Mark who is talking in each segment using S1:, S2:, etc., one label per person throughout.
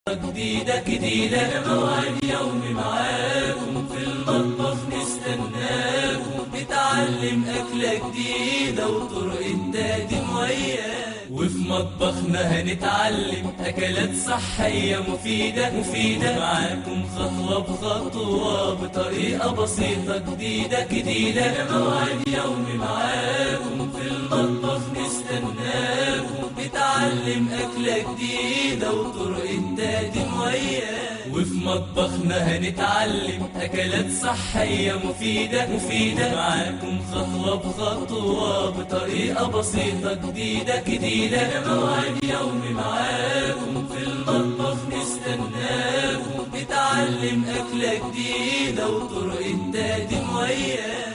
S1: جديدة جديدة موعد يومي معاكم في المطبخ نستناكم نتعلم أكلة جديدة وطرق التقديم وياك وفي مطبخنا هنتعلم أكلات صحية مفيدة مفيدة معاكم خطوة بخطوة بطريقة بسيطة جديدة جديدة موعد يومي معاكم في المطبخ نستناكم نتعلم أكلة جديدة وطرق التقديم وياك وفي مطبخنا هنتعلم أكلات صحية مفيدة مفيدة معاكم خطوة بخطوة بطريقة بسيطة جديدة جديدة موعد يومي معاكم في المطبخ نستناكم نتعلم أكلة جديدة وطرق التقديم وياك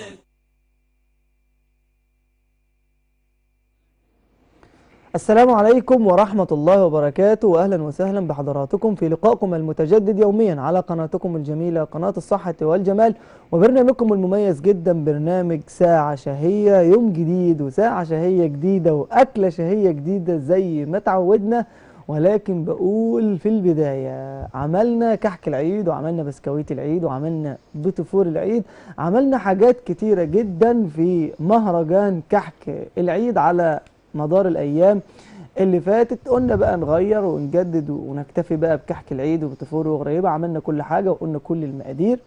S2: السلام عليكم ورحمة الله وبركاته وأهلا وسهلا بحضراتكم في لقائكم المتجدد يوميا على قناتكم الجميلة قناة الصحة والجمال وبرنامجكم المميز جدا برنامج ساعة شهية يوم جديد وساعة شهية جديدة وأكلة شهية جديدة زي ما تعودنا ولكن بقول في البداية عملنا كحك العيد وعملنا بسكويت العيد وعملنا بتفور العيد عملنا حاجات كتيرة جدا في مهرجان كحك العيد على مدار الايام اللي فاتت قلنا بقى نغير ونجدد ونكتفي بقى بكحك العيد وبتفور وغريبه عملنا كل حاجه وقلنا كل المقادير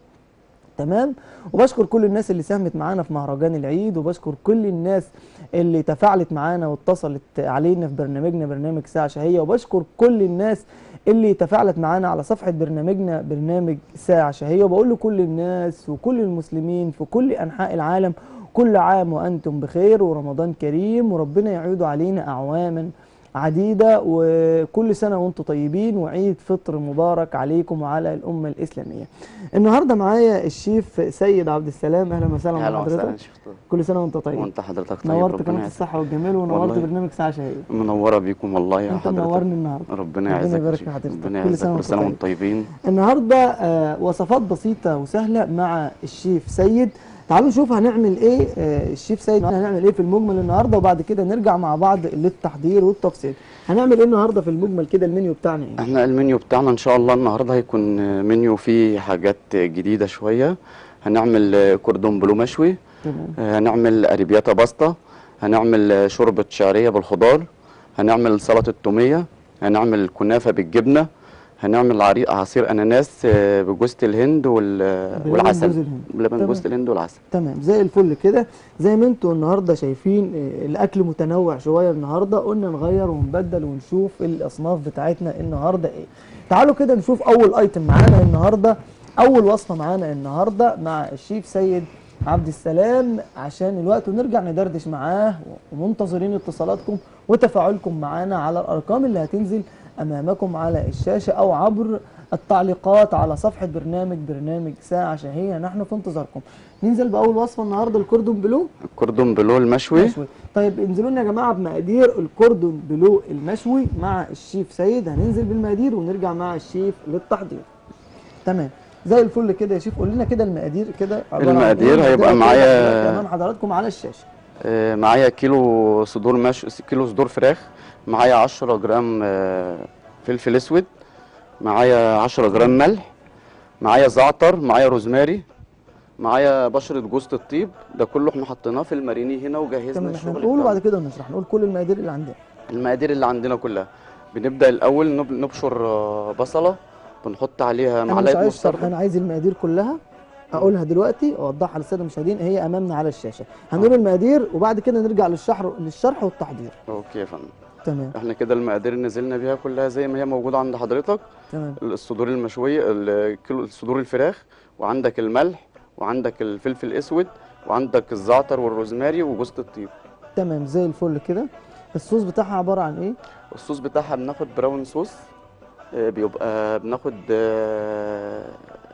S2: تمام وبشكر كل الناس اللي ساهمت معانا في مهرجان العيد وبشكر كل الناس اللي تفاعلت معانا واتصلت علينا في برنامجنا برنامج ساعة شهية وبشكر كل الناس اللي تفاعلت معانا على صفحة برنامجنا برنامج ساعة شهية وبقول لكل الناس وكل المسلمين في كل أنحاء العالم كل عام وأنتم بخير ورمضان كريم وربنا يعود علينا أعواما عديدة وكل سنة وانتم طيبين وعيد فطر مبارك عليكم وعلى الأمة الإسلامية النهاردة معايا الشيف سيد عبد السلام أهلا وسهلا
S3: اهلا وسهلا
S2: بحضرتك
S3: شفتوا
S2: كل سنة وانت طيب
S3: وانت حضرتك طيب
S2: نورت
S3: ربنا
S2: قناة
S3: يعزك.
S2: الصحة والجمال ونورت
S3: والله.
S2: برنامج ساعة شهية
S3: منوره بيكم والله يا
S2: انت
S3: حضرتك
S2: منورني النهاردة
S3: ربنا
S2: ربنا
S3: يعزك
S2: يبارك
S3: يا
S2: في
S3: شيخ.
S2: حضرتك.
S3: ربنا
S2: كل
S3: يعزك
S2: سنة
S3: كل
S2: وانت
S3: سنه
S2: طيب.
S3: وانتم طيبين
S2: النهارده آه وصفات بسيطة وسهلة مع الشيف سيد تعالوا نشوف هنعمل ايه آه الشيف سيد هنعمل ايه في المجمل النهارده وبعد كده نرجع مع بعض للتحضير والتفصيل هنعمل ايه النهارده في المجمل كده المنيو بتاعنا ايه
S3: احنا المنيو بتاعنا ان شاء الله النهارده هيكون منيو فيه حاجات جديده شويه هنعمل كوردون بلو مشوي
S2: تمام
S3: هنعمل اريبياتا باستا هنعمل شوربه شعريه بالخضار هنعمل سلطه توميه هنعمل كنافه بالجبنه هنعمل عري- عصير اناناس آه، بجوز الهند وال-
S2: بلبن
S3: والعسل
S2: جوز الهند.
S3: بلبن
S2: تمام.
S3: جوز الهند والعسل
S2: تمام زي الفل كده زي ما انتوا النهارده شايفين آه، الاكل متنوع شويه النهارده قلنا نغير ونبدل ونشوف الاصناف بتاعتنا النهارده ايه تعالوا كده نشوف اول ايتم معانا النهارده اول وصفه معانا النهارده مع الشيف سيد عبد السلام عشان الوقت ونرجع ندردش معاه ومنتظرين اتصالاتكم وتفاعلكم معانا على الارقام اللي هتنزل امامكم على الشاشه او عبر التعليقات على صفحه برنامج برنامج ساعه شهيه نحن في انتظاركم ننزل باول وصفه النهارده الكوردون بلو
S3: الكوردون بلو المشوي
S2: مشوي طيب انزلوا لنا يا جماعه بمقادير الكوردون بلو المشوي مع الشيف سيد هننزل بالمقادير ونرجع مع الشيف للتحضير تمام زي الفل كده يا شيف قول لنا كده المقادير كده عبارة عن
S3: المقادير
S2: إيه؟
S3: هيبقى
S2: كده
S3: معايا-
S2: دلوقتي امام حضراتكم على الشاشه
S3: آه، معايا كيلو صدور مش كيلو صدور فراخ معايا 10 جرام آه، فلفل اسود معايا 10 جرام ملح معايا زعتر معايا روزماري معايا بشرة جوز الطيب ده كله احنا حطيناه في الماريني هنا وجهزنا
S2: تمام احنا
S3: الشغل
S2: نقول وبعد
S3: بتاعنا.
S2: كده نشرح نقول كل المقادير اللي عندنا
S3: المقادير اللي عندنا كلها بنبدأ الأول نب- نبشر آه، بصلة بنحط عليها
S2: انا مش
S3: معلقة
S2: عايز شرح
S3: مستردة
S2: انا عايز المقادير كلها اقولها دلوقتي واوضحها للساده المشاهدين هي امامنا على الشاشه هنقول المقادير وبعد كده نرجع للشرح للشرح والتحضير
S3: اوكي يا فندم
S2: تمام
S3: احنا كده المقادير اللي نزلنا بيها كلها زي ما هي موجودة عند حضرتك
S2: تمام
S3: الصدور المشويه الكيلو صدور الفراخ وعندك الملح وعندك الفلفل الاسود وعندك الزعتر والروزماري وجوز الطيب
S2: تمام زي الفل كده الصوص بتاعها عباره عن ايه
S3: الصوص بتاعها بناخد براون صوص آه، بيبقى بناخد آه،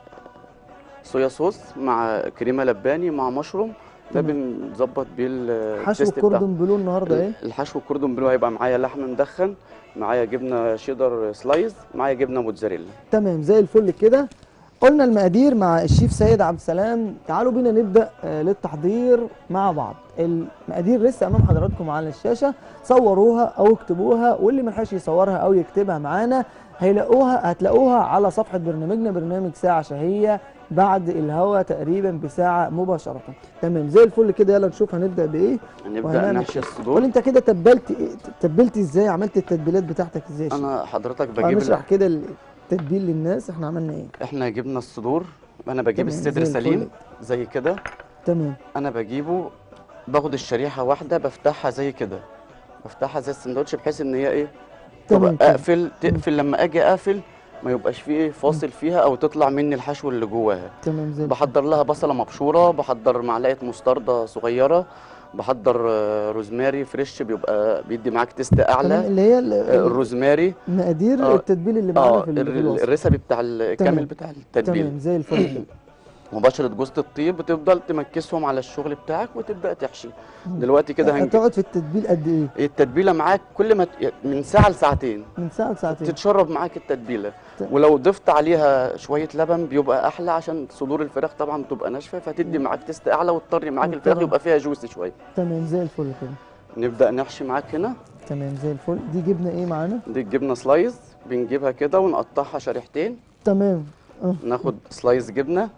S3: صويا صوص مع كريمه لباني مع مشروم ده
S2: تمام.
S3: بنظبط بيه ال-
S2: حشو
S3: التيست بتاعه.
S2: الكوردون بلو النهارده ايه
S3: الحشو الكوردون بلو هيبقى معايا لحم مدخن معايا جبنه شيدر سلايز معايا جبنه موتزاريلا
S2: تمام زي الفل كده قلنا المقادير مع الشيف سيد عبد السلام تعالوا بينا نبدا آه، للتحضير مع بعض المقادير لسه امام حضراتكم على الشاشه صوروها او اكتبوها واللي ملحقش يصورها او يكتبها معانا هيلاقوها هتلاقوها على صفحه برنامجنا برنامج ساعه شهيه بعد الهوا تقريبا بساعه مباشره تمام زي الفل كده يلا نشوف هنبدا بايه
S3: هنبدا
S2: وهنعمل
S3: نحشي
S2: كده. قول
S3: الصدور
S2: انت كده تبلت إيه؟ تبلت ازاي عملت التتبيلات بتاعتك ازاي يا شيخ؟
S3: انا حضرتك
S2: آه،
S3: بجيب
S2: نشرح
S3: ال-
S2: كده التتبيل للناس احنا عملنا ايه
S3: احنا جبنا الصدور انا بجيب
S2: تمام،
S3: الصدر
S2: زي الفل.
S3: سليم زي كده
S2: تمام
S3: انا بجيبه باخد الشريحه واحده بفتحها زي كده بفتحها زي السندوتش بحيث ان هي ايه
S2: تمام
S3: تبقى
S2: كده.
S3: اقفل تقفل لما اجي اقفل ما يبقاش فيه ايه فاصل فيها او تطلع مني الحشو اللي جواها
S2: تمام زي الفل.
S3: بحضر لها بصله مبشوره بحضر معلقه مستردة صغيره بحضر آه، روزماري فريش بيبقى بيدي معاك تيست
S2: تمام
S3: اعلى
S2: اللي هي ال-
S3: آه، الروزماري
S2: المقادير
S3: آه،
S2: التتبيل اللي معانا
S3: اه
S2: في ال- في
S3: ال-
S2: الوصف
S3: الريسبي بتاع الكامل
S2: تمام.
S3: بتاع التتبيل
S2: تمام زي الفل كده.
S3: وبشرة جوزة الطيب بتفضل تمكسهم على الشغل بتاعك وتبدا تحشي دلوقتي كده هنجيب
S2: هتقعد في التتبيل قد ايه
S3: التتبيله معاك كل ما ت- من ساعه لساعتين
S2: من ساعه لساعتين
S3: تتشرب معاك التتبيله
S2: ت-
S3: ولو ضفت عليها شويه لبن بيبقى احلى عشان صدور الفراخ طبعا بتبقى ناشفه فتدي معاك تيست اعلى وتطري معاك الفراخ
S2: طبعاً.
S3: يبقى فيها جوسي شويه
S2: تمام زي الفل كده
S3: نبدا نحشي معاك هنا
S2: تمام زي الفل دي جبنه ايه معانا
S3: دي الجبنه سلايز بنجيبها كده ونقطعها شريحتين
S2: تمام اه
S3: ناخد سلايز جبنه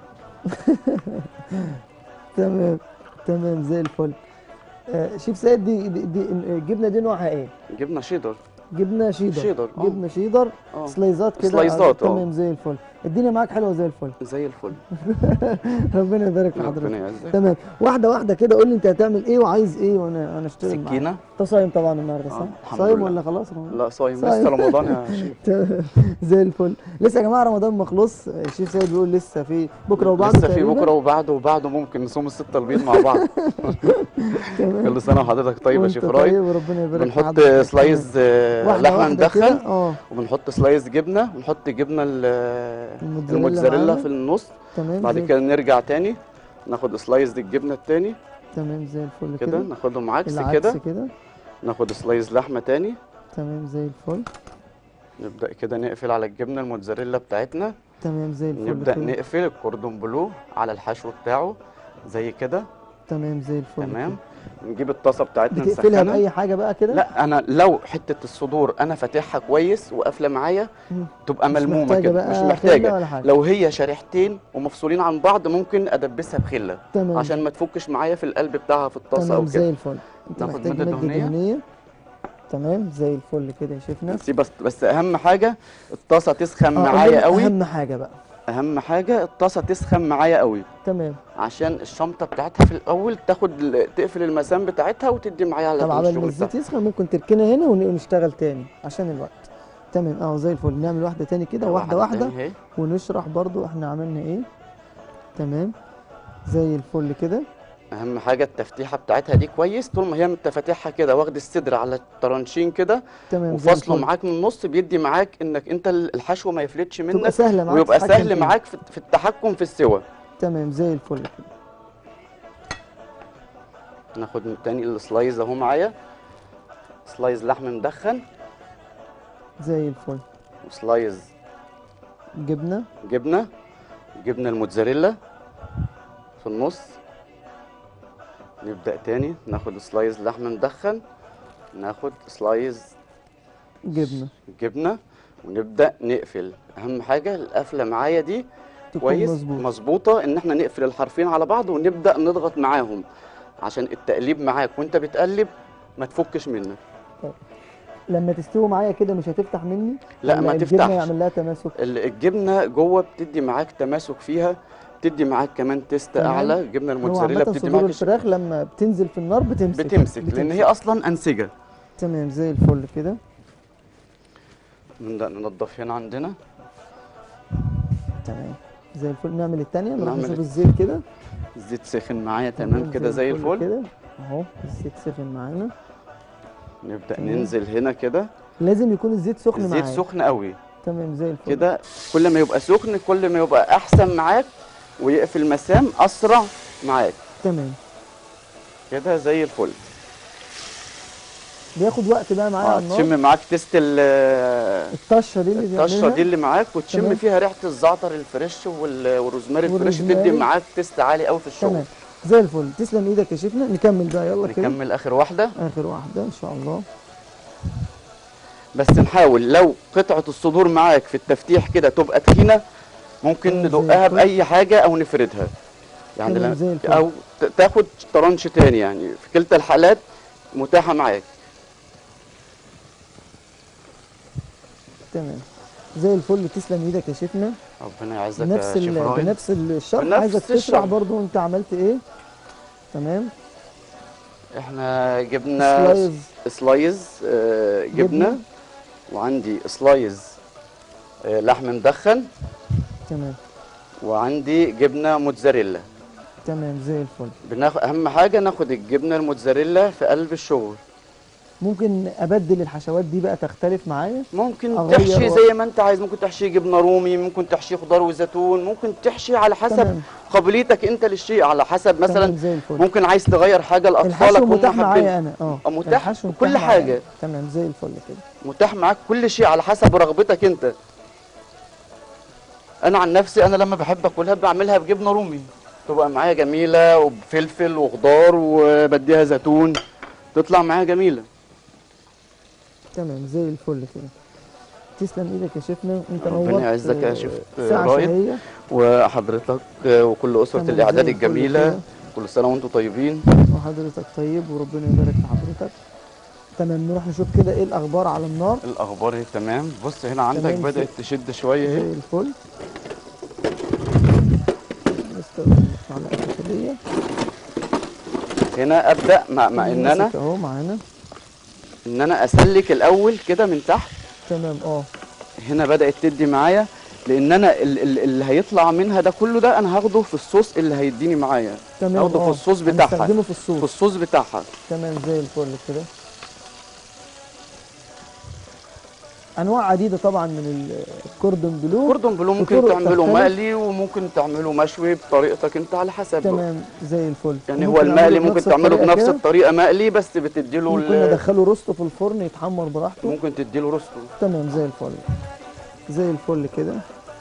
S2: تمام تمام زي الفل آه شيف سيد دي, دي, دي الجبنه دي نوعها ايه
S3: جبنه شيدر
S2: جبنه شيدر
S3: شيدر، آه.
S2: جبنه شيدر
S3: اه
S2: سلايزات كده
S3: سلايزات، آه.
S2: تمام زي الفل الدنيا معاك حلوه زي الفل
S3: زي الفل
S2: ربنا يبارك في
S3: ربنا
S2: حضرتك
S3: يعزك
S2: تمام واحده واحده كده قول لي انت هتعمل ايه وعايز ايه وانا انا اشتغل معاك
S3: سكينه
S2: انت صايم طبعا النهارده صح؟
S3: آه، الحمد
S2: صايم
S3: لله.
S2: ولا خلاص رمضان؟
S3: لا صايم
S2: صايم.
S3: لسه رمضان يا شيخ
S2: تمام، زي الفل لسه يا جماعه رمضان ما خلص الشيف سيد بيقول لسه في بكره وبعده
S3: لسه في
S2: تقريباً.
S3: بكره وبعده وبعده ممكن نصوم الستة البيض مع بعض
S2: تمام
S3: كل سنه وحضرتك طيب يا
S2: وانت
S3: شيف راي
S2: طيب وربنا يبارك في
S3: بنحط
S2: حضرتك.
S3: سلايز آه،
S2: تمام. واحدة
S3: لحمه
S2: واحدة
S3: مدخن
S2: كده، اه
S3: وبنحط سلايز جبنه ونحط جبنه ال-
S2: الموتزاريلا
S3: الموتزاريلا
S2: معانا.
S3: في النص
S2: تمام
S3: بعد
S2: زي-
S3: كده نرجع تاني ناخد سلايز الجبنه التاني
S2: تمام زي الفل
S3: كده
S2: كده
S3: ناخدهم عكس
S2: العكس
S3: كده
S2: كده
S3: ناخد سلايز لحمه تاني
S2: تمام زي الفل
S3: نبدا كده نقفل على الجبنه الموتزاريلا بتاعتنا
S2: تمام زي الفل
S3: نبدا
S2: كده.
S3: نقفل الكوردون بلو على الحشو بتاعه زي كده
S2: تمام زي الفل
S3: تمام
S2: كده.
S3: نجيب الطاسه بتاعتنا
S2: بتقفلها
S3: نسخنها
S2: باي حاجه بقى كده
S3: لا انا لو حته الصدور انا فاتحها كويس وقافله معايا
S2: مم.
S3: تبقى
S2: مش
S3: ملمومه
S2: محتاجة
S3: كده
S2: بقى
S3: مش
S2: خلة
S3: محتاجه
S2: ولا حاجة.
S3: لو هي شريحتين ومفصولين عن بعض ممكن ادبسها بخله
S2: تمام
S3: عشان ما تفكش معايا في القلب بتاعها في الطاسه
S2: تمام
S3: او
S2: زي
S3: كده
S2: الفل انت
S3: ناخد
S2: محتاج
S3: مادة
S2: ماده
S3: دهنية.
S2: دهنيه تمام زي الفل كده يا شيفنا
S3: بس بس بس اهم حاجه الطاسه تسخن
S2: آه، قول
S3: معايا
S2: لنا
S3: قوي
S2: اهم حاجه بقى
S3: اهم حاجه الطاسه تسخن معايا قوي
S2: تمام
S3: عشان الشنطه بتاعتها في الاول تاخد ال- تقفل المسام بتاعتها وتدي معايا على
S2: طب
S3: طول
S2: عبال ما
S3: الشغل
S2: الزيت
S3: بتاعها
S2: يسخن ممكن تركنها هنا ون- ونشتغل تاني عشان الوقت تمام اه زي الفل نعمل واحده تاني كده واحده واحده
S3: تاني اهي.
S2: ونشرح برضو احنا عملنا ايه تمام زي الفل كده
S3: اهم حاجه التفتيحه بتاعتها دي كويس طول ما هي انت فاتحها كده واخد الصدر على الطرنشين كده
S2: تمام زي
S3: وفاصله
S2: الفل.
S3: معاك من النص بيدي معاك انك انت الحشو ما يفلتش
S2: تبقى
S3: منك
S2: سهله معاك
S3: ويبقى
S2: تتحكم
S3: سهل
S2: فيها.
S3: معاك في في التحكم في السوى
S2: تمام زي الفل كده
S3: ناخد من تاني السلايز اهو معايا سلايز لحم مدخن
S2: زي الفل
S3: وسلايز
S2: جبنه
S3: جبنه جبنه الموتزاريلا في النص نبدا تاني ناخد سلايز لحم مدخن ناخد سلايز
S2: جبنه
S3: جبنه ونبدا نقفل اهم حاجه القفله معايا دي
S2: تكون
S3: كويس
S2: مظبوط
S3: مظبوطه ان احنا نقفل الحرفين على بعض ونبدا نضغط معاهم عشان التقليب معاك وانت بتقلب ما تفكش منك
S2: لما تستوي معايا كده مش هتفتح مني
S3: لا
S2: ولا
S3: ما
S2: الجبنه
S3: تفتحش
S2: يعمل لها تماسك
S3: ال- الجبنه جوه بتدي معاك تماسك فيها بتدي معاك كمان تيست
S2: تمام.
S3: اعلى الجبنه
S2: هو
S3: الموتزاريلا
S2: عامه
S3: بتدي
S2: صدور
S3: معاك
S2: الفراخ لما بتنزل في النار بتمسك
S3: بتمسك لان هي اصلا انسجه
S2: تمام زي الفل كده
S3: نبدا ننضف هنا عندنا
S2: تمام زي الفل نعمل التانية نروح
S3: نعمل
S2: نشوف
S3: الت-
S2: الزيت كده
S3: الزيت سخن معايا تمام كده زي الفل
S2: كده اهو الزيت سخن معانا
S3: نبدا
S2: تمام.
S3: ننزل هنا كده
S2: لازم يكون الزيت سخن
S3: الزيت
S2: معايا
S3: سخن قوي
S2: تمام زي الفل
S3: كده كل ما يبقى سخن كل ما يبقى احسن معاك ويقفل مسام اسرع معاك
S2: تمام
S3: كده زي الفل
S2: بياخد وقت بقى معايا على
S3: آه،
S2: النار
S3: تشم معاك تيست ال-
S2: الطشه دي اللي
S3: الطشه
S2: بيعملها
S3: دي اللي معاك وتشم
S2: تمام.
S3: فيها ريحه الزعتر الفريش وال- والروزماري الفريش
S2: والروزماري.
S3: تدي معاك تيست عالي قوي في الشغل
S2: تمام زي الفل تسلم ايدك يا شيفنا نكمل بقى يلا كده
S3: نكمل اخر واحده
S2: اخر واحده ان شاء الله
S3: بس نحاول لو قطعه الصدور معاك في التفتيح كده تبقى تخينه ممكن
S2: تمام، زي
S3: ندقها
S2: الفل.
S3: باي حاجه او نفردها يعني
S2: تمام،
S3: لا-
S2: زي الفل.
S3: او ت- تاخد طرنش تاني يعني في كلتا الحالات متاحه معاك
S2: تمام زي الفل تسلم ايدك يا شيفنا
S3: ربنا يعزك
S2: بنفس
S3: يا شيف
S2: ال...
S3: راهن
S2: بنفس الشرح
S3: بنفس
S2: عايزك تشرح
S3: الشرح.
S2: برضو انت عملت ايه تمام
S3: احنا جبنا
S2: سلايز
S3: سلايز آه،
S2: جبنة.
S3: جبنه وعندي سلايز آه، لحم مدخن
S2: تمام
S3: وعندي جبنه موتزاريلا
S2: تمام زي الفل
S3: بناخد اهم حاجه ناخد الجبنه الموتزاريلا في قلب الشغل
S2: ممكن ابدل الحشوات دي بقى تختلف معايا
S3: ممكن
S2: أغير
S3: تحشي
S2: و-
S3: زي ما انت عايز ممكن تحشي جبنه رومي ممكن تحشي خضار وزيتون ممكن تحشي على حسب
S2: تمام.
S3: قابليتك انت للشيء على حسب
S2: تمام
S3: مثلا
S2: زي الفل
S3: ممكن عايز تغير حاجه لاطفالك
S2: الحشو
S3: هم
S2: متاح معايا
S3: حابين
S2: انا اه
S3: آه، متاح
S2: الحشو
S3: في كل
S2: متاح
S3: حاجة.
S2: معايا. تمام زي الفل كده
S3: متاح معاك كل شيء على حسب رغبتك انت انا عن نفسي انا لما بحب اكلها بعملها بجبنه رومي تبقى معايا جميله وبفلفل وخضار وبديها زيتون تطلع معايا جميله
S2: تمام زي الفل كده تسلم ايدك يا شيفنا انت
S3: ربنا
S2: نورت
S3: يعزك يا
S2: آه،
S3: شيف
S2: ساعة
S3: رائد.
S2: شهية
S3: وحضرتك وكل اسره
S2: تمام، زي
S3: الاعداد
S2: الفل
S3: الجميله
S2: كده.
S3: كل سنه وانتم طيبين
S2: وحضرتك طيب وربنا يبارك في حضرتك تمام نروح نشوف كده ايه الاخبار على النار
S3: الاخبار اهي تمام بص هنا عندك
S2: تمام،
S3: بدات تشد شويه
S2: زي
S3: اهي
S2: الفل نستخدم معلقة خلية
S3: هنا ابدا مع, مع ان انا
S2: ماسك اهو معانا
S3: ان انا اسلك الاول كده من تحت
S2: تمام اه
S3: هنا بدات تدي معايا لان انا ال- ال- اللي هيطلع منها ده كله ده انا هاخده في الصوص اللي هيديني معايا
S2: تمام
S3: هاخده في
S2: اه
S3: الصوص بتاعها.
S2: هنستخدمه في
S3: في
S2: الصوص
S3: الصوص بتاعها
S2: تمام زي الفل كده انواع عديده طبعا من ال- الكوردون بلو
S3: كوردون بلو ممكن
S2: بطرق
S3: تعمله
S2: تختلف.
S3: مقلي وممكن تعمله مشوي بطريقتك انت على حسب
S2: تمام زي الفل
S3: يعني هو
S2: ممكن
S3: المقلي
S2: أعمله
S3: ممكن
S2: بنفس
S3: تعمله
S2: الطريقة
S3: بنفس
S2: كده.
S3: الطريقه مقلي بس بتديله
S2: ممكن
S3: ال-
S2: ادخله روستو في الفرن يتحمر براحته
S3: ممكن تديله روستو
S2: تمام زي الفل زي الفل كده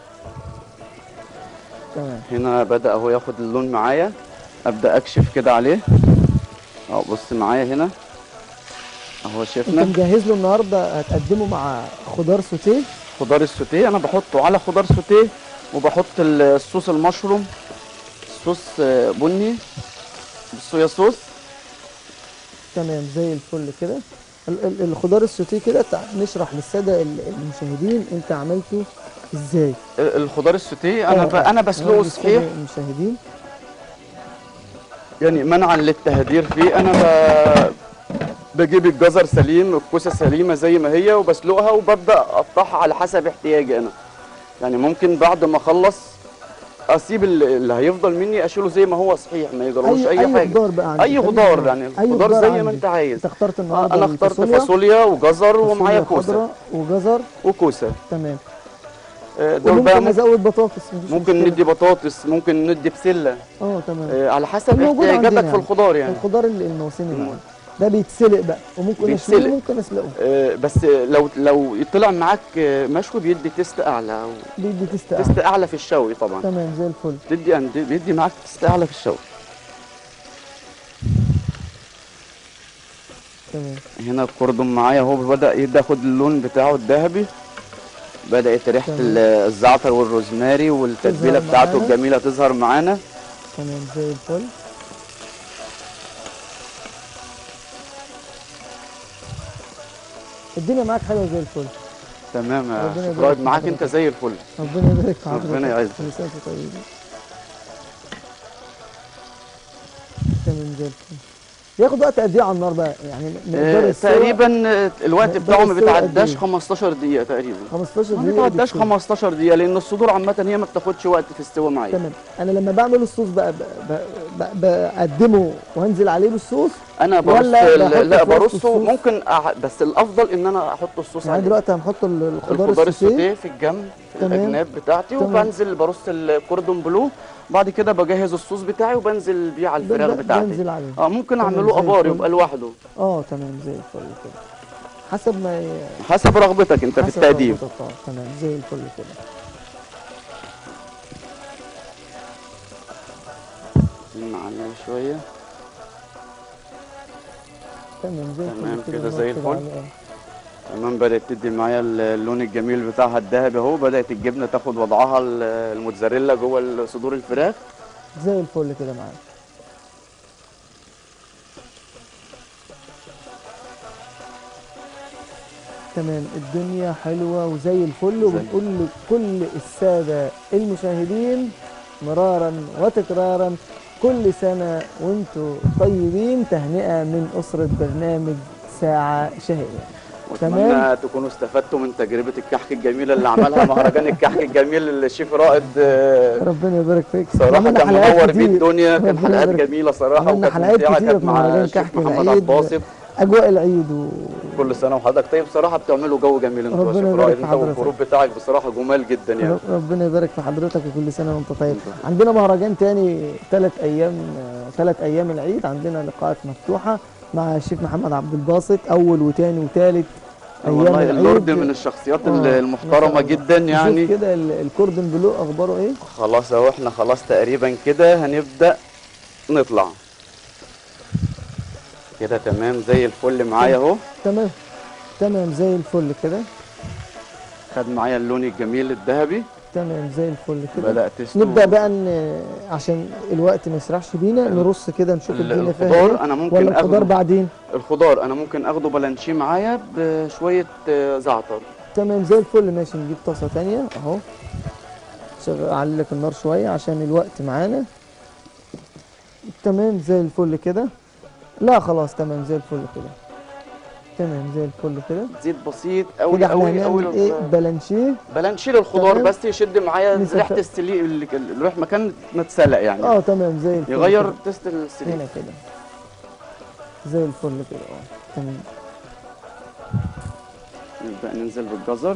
S2: تمام
S3: هنا بدا هو ياخد اللون معايا ابدا اكشف كده عليه اهو بص معايا هنا اهو
S2: انت
S3: شفنا
S2: مجهز له النهارده هتقدمه مع خضار سوتيه
S3: خضار السوتيه انا بحطه على خضار سوتيه وبحط ال- الصوص المشروم صوص آه، بني بالصويا صوص
S2: تمام زي الفل كده ال- ال- الخضار السوتيه كده تع- نشرح للساده ال- المشاهدين انت عملته ازاي
S3: ال- الخضار السوتيه انا ب... انا بسلقه
S2: آه، للسادة
S3: صحيح
S2: المشاهدين
S3: يعني منعا للتهدير فيه انا ب... بجيب الجزر سليم الكوسه سليمه زي ما هي وبسلقها وببدا اقطعها على حسب احتياجي انا يعني ممكن بعد ما اخلص اسيب ال- اللي هيفضل مني اشيله زي ما هو صحيح ما يجرالوش اي,
S2: اي
S3: حاجه
S2: خضار بقى عندك
S3: اي خضار يعني
S2: أي
S3: الخضار
S2: خضار
S3: زي ما
S2: عندك.
S3: انت عايز
S2: انت اخترت
S3: آه،
S2: النهارده
S3: انا اخترت
S2: الفاصوليا،
S3: فاصوليا وجزر ومعايا
S2: فاصوليا
S3: كوسه
S2: خضراء وجزر
S3: وكوسه
S2: تمام
S3: آه، دول بقى
S2: وممكن
S3: ممكن,
S2: ازود بطاطس مفيش
S3: ممكن
S2: مشكلة.
S3: ندي بطاطس ممكن ندي بسله
S2: اه تمام
S3: آه، على حسب
S2: موجود عندنا
S3: احتياجاتك في
S2: يعني.
S3: الخضار يعني
S2: الخضار ال- الموسمي
S3: مم.
S2: معانا ده بيتسلق بقى وممكن
S3: بيتسلق.
S2: اسلقه ممكن اسلقه
S3: آه، بس لو لو طلع معاك آه، مشوي بيدي تيست اعلى
S2: بيدي تست
S3: تيست اعلى في الشوي طبعا
S2: تمام زي الفل
S3: تدي أن- بيدي معاك تيست اعلى في الشوي
S2: تمام
S3: هنا الكردون معايا اهو بدا ياخد اللون بتاعه الذهبي بدات ريحه
S2: تمام.
S3: ال- الزعتر والروزماري والتتبيله
S2: تظهر
S3: بتاعته
S2: معانا.
S3: الجميله تظهر معانا
S2: تمام زي الفل الدنيا معاك حلوه زي الفل
S3: تمام يا
S2: ربنا
S3: شيف
S2: يبارك
S3: رائد
S2: في
S3: معاك
S2: حضرتك.
S3: انت زي الفل
S2: ربنا يبارك في حضرتك
S3: ربنا يعزك.
S2: كل سنه وانتم طيبين تمام زي الفل بياخد وقت قد ايه على النار بقى يعني مقدار
S3: آه،
S2: السوا
S3: تقريبا آه، الوقت
S2: مقدار
S3: بتاعه ما
S2: السوا قد
S3: بيتعداش
S2: إيه؟
S3: 15 دقيقه تقريبا
S2: 15
S3: ما
S2: دقيقه
S3: بيتعداش
S2: بتكون.
S3: 15 دقيقه لان الصدور عامه هي ما بتاخدش وقت في السوا معايا
S2: تمام انا لما بعمل الصوص بقى ب- ب- ب- بقدمه وانزل عليه بالصوص
S3: انا برص
S2: ولا
S3: ال-
S2: بحط
S3: لا
S2: في وسط
S3: برصه
S2: الصوص؟
S3: ممكن أع... بس الافضل ان انا احط الصوص
S2: يعني
S3: عليه
S2: دلوقتي هنحط ال- الخضار,
S3: الخضار
S2: السوتيه
S3: السوتيه في الجنب في
S2: تمام.
S3: الاجناب بتاعتي
S2: تمام.
S3: وبنزل برص الكوردون بلو بعد كده بجهز الصوص بتاعي وبنزل بيه على الفراخ
S2: بنزل-
S3: بتاعتي
S2: بنزل عليه
S3: اه ممكن
S2: تمام،
S3: اعمله
S2: زي
S3: ابار
S2: الفل.
S3: يبقى لوحده
S2: اه تمام زي الفل كده حسب ما ي-
S3: حسب رغبتك انت في
S2: حسب
S3: التقديم
S2: رغبتك، آه، تمام زي الفل كده
S3: نعلي شويه
S2: تمام زي
S3: تمام
S2: الفل
S3: كده زي
S2: نقعد
S3: الفل.
S2: على-
S3: تمام بدات تدي معايا اللون الجميل بتاعها الذهبي اهو بدات الجبنه تاخد وضعها ال- الموتزاريلا جوه صدور الفراخ
S2: زي الفل كده معاك تمام الدنيا حلوة وزي الفل وبنقول لكل السادة المشاهدين مرارا وتكرارا كل سنة وانتم طيبين تهنئة من أسرة برنامج ساعة شهية تمام.
S3: واتمنى تكونوا استفدتوا من تجربه الكحك الجميله اللي عملها مهرجان الكحك الجميل الشيف رائد آه،
S2: ربنا يبارك فيك
S3: صراحه
S2: عملنا
S3: كان
S2: حلقات
S3: منور بيه
S2: كتير.
S3: الدنيا كان
S2: ربنا
S3: حلقات
S2: يبارك.
S3: جميله صراحه
S2: عملنا
S3: وكانت
S2: حلقات
S3: ممتعه
S2: كتير
S3: كانت
S2: في
S3: مع
S2: مهرجان
S3: الشيف
S2: كحك
S3: محمد
S2: العيد.
S3: عباسط
S2: أجواء العيد و...
S3: كل سنه وحضرتك طيب بصراحه بتعملوا جو جميل انتوا يا
S2: ربنا
S3: شيف
S2: يبارك
S3: رائد
S2: في
S3: انت
S2: حضرتك.
S3: والجروب بتاعك بصراحه جمال جدا يعني
S2: رب- ربنا يبارك في حضرتك وكل سنه وانت طيب عندنا مهرجان تاني ثلاث ايام ثلاث ايام العيد عندنا لقاءات مفتوحه مع الشيخ محمد عبد الباسط اول وتاني وتالت ايام
S3: والله
S2: العيد
S3: اللورد من الشخصيات
S2: آه، ما
S3: المحترمه
S2: شاء الله.
S3: جدا
S2: نشوف
S3: يعني
S2: كده ال- الكوردون بلو اخباره ايه
S3: خلاص اهو احنا خلاص تقريبا كده هنبدا نطلع كده تمام زي الفل معايا اهو
S2: تمام تمام زي الفل كده
S3: خد معايا اللون الجميل الذهبي
S2: تمام زي الفل كده
S3: بدات تسلق
S2: نبدا بقى ان عشان الوقت ما يسرحش بينا نرص كده نشوف
S3: ال-
S2: الدنيا فيها
S3: الخضار
S2: ايه
S3: انا ممكن
S2: ولا الخضار
S3: اخده
S2: بعدين
S3: الخضار انا ممكن اخده بلانشيه معايا بشويه آه، زعتر
S2: تمام زي الفل ماشي نجيب طاسه تانية اهو شغل اعلي لك النار شويه عشان الوقت معانا تمام زي الفل كده لا خلاص تمام زي الفل كده تمام زي الفل كده
S3: زيت بسيط قوي
S2: كده احنا
S3: قوي قوي
S2: هنعمل ايه بلانشيه
S3: بلانشيه الخضار
S2: تمام.
S3: بس يشد معايا
S2: نسخ-
S3: ريحه السليق اللي اللي يروح مكان ما اتسلق يعني
S2: اه تمام زي الفل
S3: يغير
S2: كده.
S3: تيست السليق
S2: هنا كده زي الفل كده اه تمام
S3: نبدا ننزل بالجزر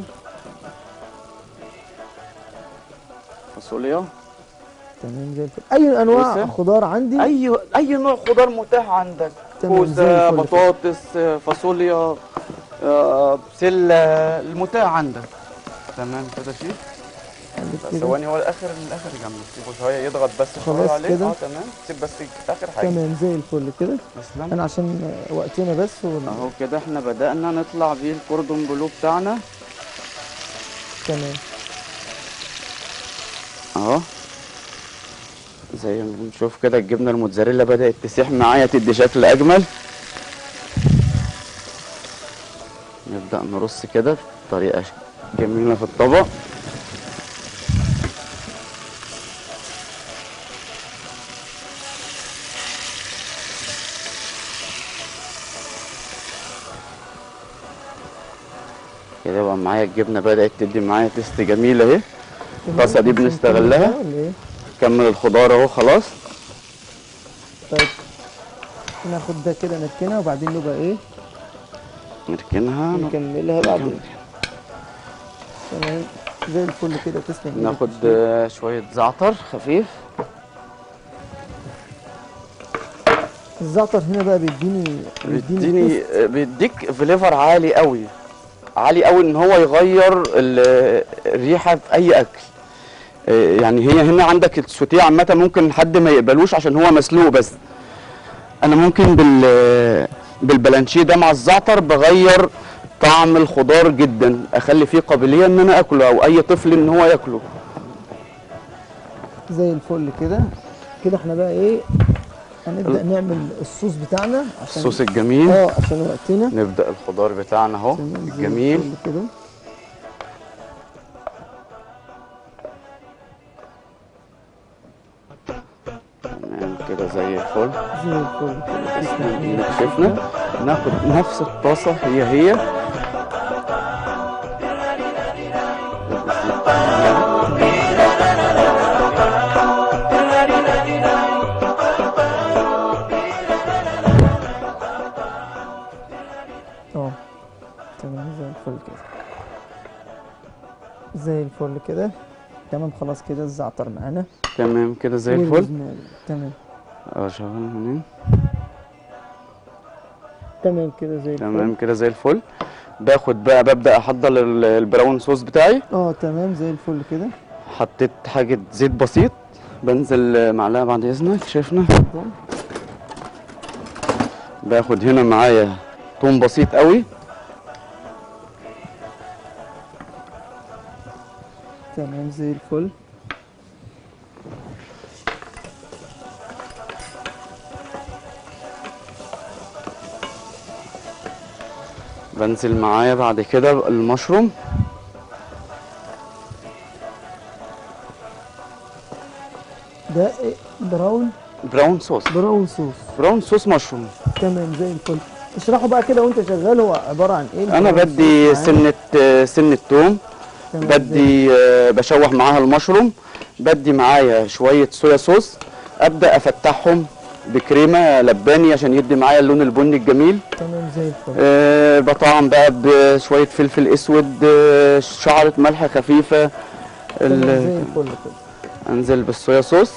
S3: فاصوليا
S2: تمام زي الفل اي انواع
S3: كوسة.
S2: خضار عندي
S3: اي اي نوع خضار متاح عندك
S2: تمام، زي
S3: كوسه
S2: الفل كده.
S3: بطاطس آه، فاصوليا آه، بسله المتاح عندك تمام كده شيف
S2: عندك
S3: لا،
S2: كده
S3: ثواني هو الاخر الاخر جنب سيبه شويه يضغط بس شويه
S2: خلاص
S3: عليه
S2: كده.
S3: اه تمام سيب بس اخر حاجه
S2: تمام زي الفل كده
S3: تسلم
S2: انا عشان وقتنا بس وال...
S3: اهو كده احنا بدأنا نطلع بيه الكوردون بلو بتاعنا
S2: تمام
S3: اهو زي ما بنشوف كده الجبنه الموتزاريلا بدأت تسيح معايا تدي شكل اجمل نبدأ نرص كده بطريقه جميله في الطبق كده بقى معايا الجبنه بدأت تدي معايا تيست جميل اهي الطاسة دي بنستغلها.
S2: ولا ايه
S3: كمل الخضار اهو خلاص
S2: طيب ناخد ده كده نركنها وبعدين نبقى ايه
S3: نركنها
S2: نكملها بعدين تمام زي الفل كده تسلم إيدك
S3: ناخد
S2: يا شيخ.
S3: آه، شوية زعتر خفيف
S2: الزعتر هنا بقى بيديني
S3: بيديني
S2: تيست.
S3: آه، بيديك فليفر عالي قوي عالي قوي ان هو يغير ال- الريحة في اي اكل آه، يعني هي هنا عندك السوتيه عامة ممكن حد ما يقبلوش عشان هو مسلوق بس انا ممكن بال بالبلانشيه ده مع الزعتر بغير طعم الخضار جدا اخلي فيه قابليه ان انا اكله او اي طفل ان هو ياكله
S2: زي الفل كده كده احنا بقى ايه هنبدا نعمل الصوص بتاعنا عشان
S3: الصوص الجميل
S2: اه عشان وقتنا
S3: نبدا الخضار بتاعنا اهو
S2: تمام، زي
S3: الجميل
S2: الفل كده
S3: تمام كده زي الفل
S2: زي الفل كده تسلم إيدك يا
S3: شفنا
S2: شيخ.
S3: ناخد نفس الطاسه هي هي
S2: الفل كده تمام خلاص كده الزعتر معانا
S3: تمام كده زي الفل
S2: والروزماري. تمام
S3: اه شغال هنا
S2: تمام كده زي الفل
S3: تمام كده زي الفل باخد بقى ببدأ احضر ال- البراون صوص بتاعي
S2: اه تمام زي الفل كده
S3: حطيت حاجة زيت بسيط بنزل معلقة بعد اذنك شايفنا
S2: اتفضل.
S3: باخد هنا معايا توم بسيط قوي
S2: تمام زي الفل
S3: بنزل معايا بعد كده المشروم
S2: ده إيه؟ براون
S3: براون صوص
S2: براون صوص
S3: براون صوص مشروم
S2: تمام زي الفل اشرحوا بقى كده وانت شغال هو عباره عن ايه
S3: انا
S2: البراون
S3: بدي
S2: صوص معانا؟
S3: سنة سنة توم
S2: تمام زي-
S3: بدي آه، بشوح معاها المشروم بدي معايا شوية صويا صوص ابدأ افتحهم بكريمة لباني عشان يدي معايا اللون البني الجميل
S2: تمام زي الفل
S3: أه بطعم بقى بشوية فلفل اسود آه، شعرة ملح خفيفة
S2: تمام
S3: ال-
S2: زي الفل كده
S3: انزل بالصويا صوص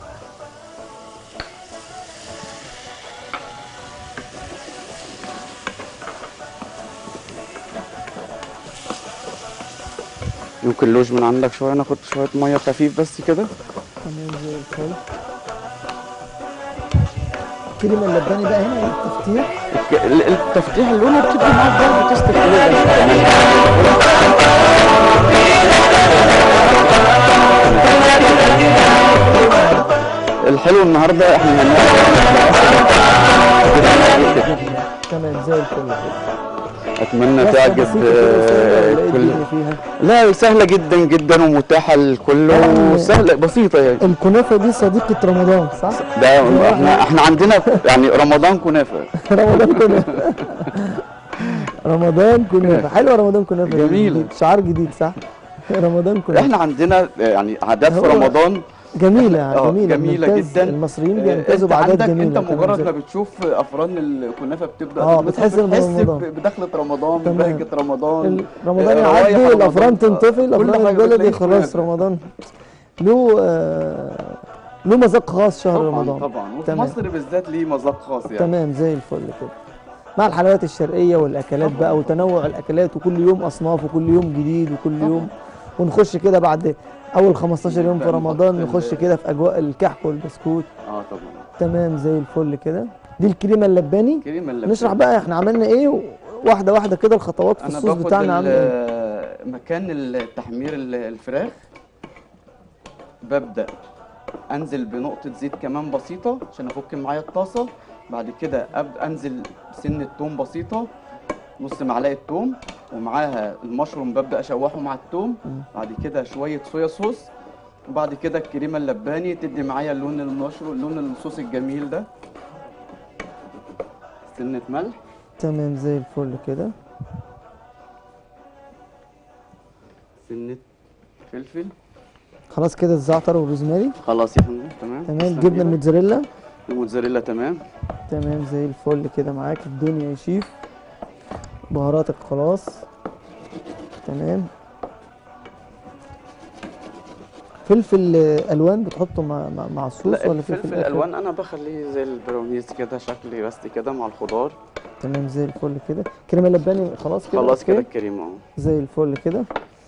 S3: يمكن لوج من عندك شويه ناخد شويه ميه خفيف بس كده
S2: تمام زي الفل كريمه اللباني بقى هنا التفتيح
S3: الك- ال- التفتيح اللون بتدي معاك برضه تيست حلو الحلو النهارده احنا هنعمل
S2: تمام زي الفل كده
S3: اتمنى
S2: بس
S3: تعجب
S2: بسيطة كده وسهلة
S3: آه،
S2: ولا إيه
S3: كل
S2: الدنيا فيها
S3: لا سهله جدا جدا ومتاحه للكل
S2: طبعاً.
S3: وسهله بسيطه يعني
S2: الكنافه دي صديقه رمضان صح؟
S3: ده احنا احنا عندنا يعني رمضان كنافه
S2: رمضان كنافه رمضان كنافه حلوه رمضان كنافه
S3: جميلة.
S2: جديد. شعار جديد صح؟ رمضان كنافه
S3: احنا عندنا يعني عادات في
S2: هو-
S3: رمضان
S2: جميله
S3: آه،
S2: جميله
S3: جميلة
S2: بنمتاز-
S3: جدا.
S2: المصريين
S3: آه،
S2: بيمتازوا
S3: انت
S2: بعادات
S3: عندك
S2: جميله
S3: انت
S2: تمام
S3: مجرد
S2: زي-
S3: ما بتشوف افران الكنافه بتبدا
S2: آه،
S3: تطلع،
S2: بتحس إن
S3: بتحس
S2: رمضان.
S3: ب- بدخله رمضان
S2: تمام.
S3: ببهجه رمضان
S2: ال- رمضان
S3: آه،
S2: يعدي
S3: روايح
S2: الافران
S3: رمضان.
S2: تنطفي
S3: كل
S2: الافران
S3: حاجة
S2: البلدي
S3: بتلاقي
S2: خلاص
S3: كنافة.
S2: رمضان له آه، له مذاق خاص شهر
S3: طبعا
S2: رمضان
S3: طبعا وفي
S2: تمام.
S3: مصر بالذات ليه مذاق خاص يعني
S2: تمام زي الفل كده مع الحلويات الشرقيه والاكلات
S3: طبعاً.
S2: بقى وتنوع الاكلات وكل يوم اصناف وكل يوم جديد وكل
S3: طبعاً.
S2: يوم ونخش كده بعد اول 15 يوم في
S3: نبدأ
S2: رمضان
S3: نحط
S2: نخش
S3: ال-
S2: كده في اجواء الكحك والبسكوت
S3: اه طبعا
S2: تمام زي الفل كده دي الكريمه اللباني
S3: كريمه اللي
S2: نشرح بقى احنا عملنا ايه و- واحده واحده كده الخطوات في
S3: انا
S2: الصوص
S3: باخد
S2: بتاعنا عامل ايه
S3: ال- مكان التحمير ال- الفراخ ببدا انزل بنقطه زيت كمان بسيطه عشان افك معايا الطاسه بعد كده ابدا انزل سنه توم بسيطه نص معلقه توم ومعاها المشروم ببدا اشوحه مع التوم بعد كده شويه صويا صوص وبعد كده الكريمه اللباني تدي معايا اللون المشروم لون الصوص الجميل ده سنه ملح
S2: تمام زي الفل كده
S3: سنه فلفل
S2: خلاص كده الزعتر والروزماري
S3: خلاص يا فندم تمام
S2: تمام
S3: تسلم
S2: جبنه
S3: إيدك.
S2: الموتزاريلا
S3: الموتزاريلا تمام
S2: تمام زي الفل كده معاك الدنيا يا شيف بهاراتك خلاص تمام فلفل آه، الوان بتحطه مع مع, مع الصوص
S3: لا
S2: ولا فلفل
S3: الفلفل
S2: آخر؟
S3: الالوان انا بخليه زي البراونيز كده شكلي بس كده مع الخضار
S2: تمام زي الفل كده كريمه لباني خلاص كده
S3: خلاص كده
S2: أوكي؟
S3: الكريمه اهو
S2: زي الفل كده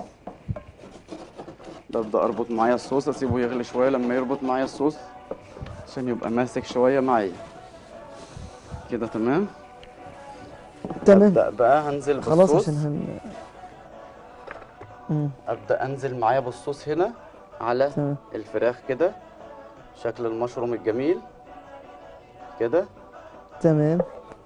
S3: ببدا اربط معايا الصوص اسيبه يغلي شويه لما يربط معايا الصوص عشان يبقى ماسك شويه معايا كده تمام
S2: تمام
S3: ابدا بقى هنزل
S2: خلاص
S3: بالصوص
S2: عشان هن مم،
S3: ابدا انزل معايا بالصوص هنا على
S2: تمام
S3: الفراخ كده شكل المشروم الجميل كده
S2: تمام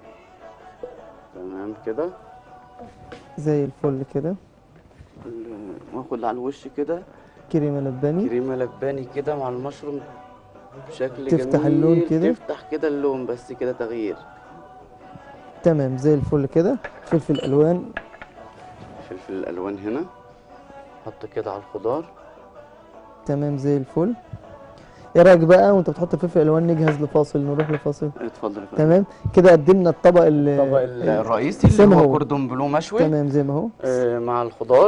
S3: تمام كده
S2: زي الفل كده
S3: ال- واخد على الوش كده
S2: كريمه لباني
S3: كريمه لباني كده مع المشروم بشكل
S2: تفتح
S3: جميل
S2: اللون كده.
S3: تفتح كده اللون بس كده تغيير
S2: تمام زي الفل كده فلفل الوان
S3: فلفل الالوان هنا حط كده على الخضار
S2: تمام زي الفل ايه رايك بقى وانت بتحط فلفل الوان نجهز لفاصل نروح لفاصل
S3: اتفضل يا فندم.
S2: تمام كده قدمنا الطبق ال
S3: الطبق ال- الرئيسي اللي
S2: سمه
S3: هو
S2: هو.
S3: كوردون بلو مشوي
S2: تمام زي ما هو
S3: آه مع الخضار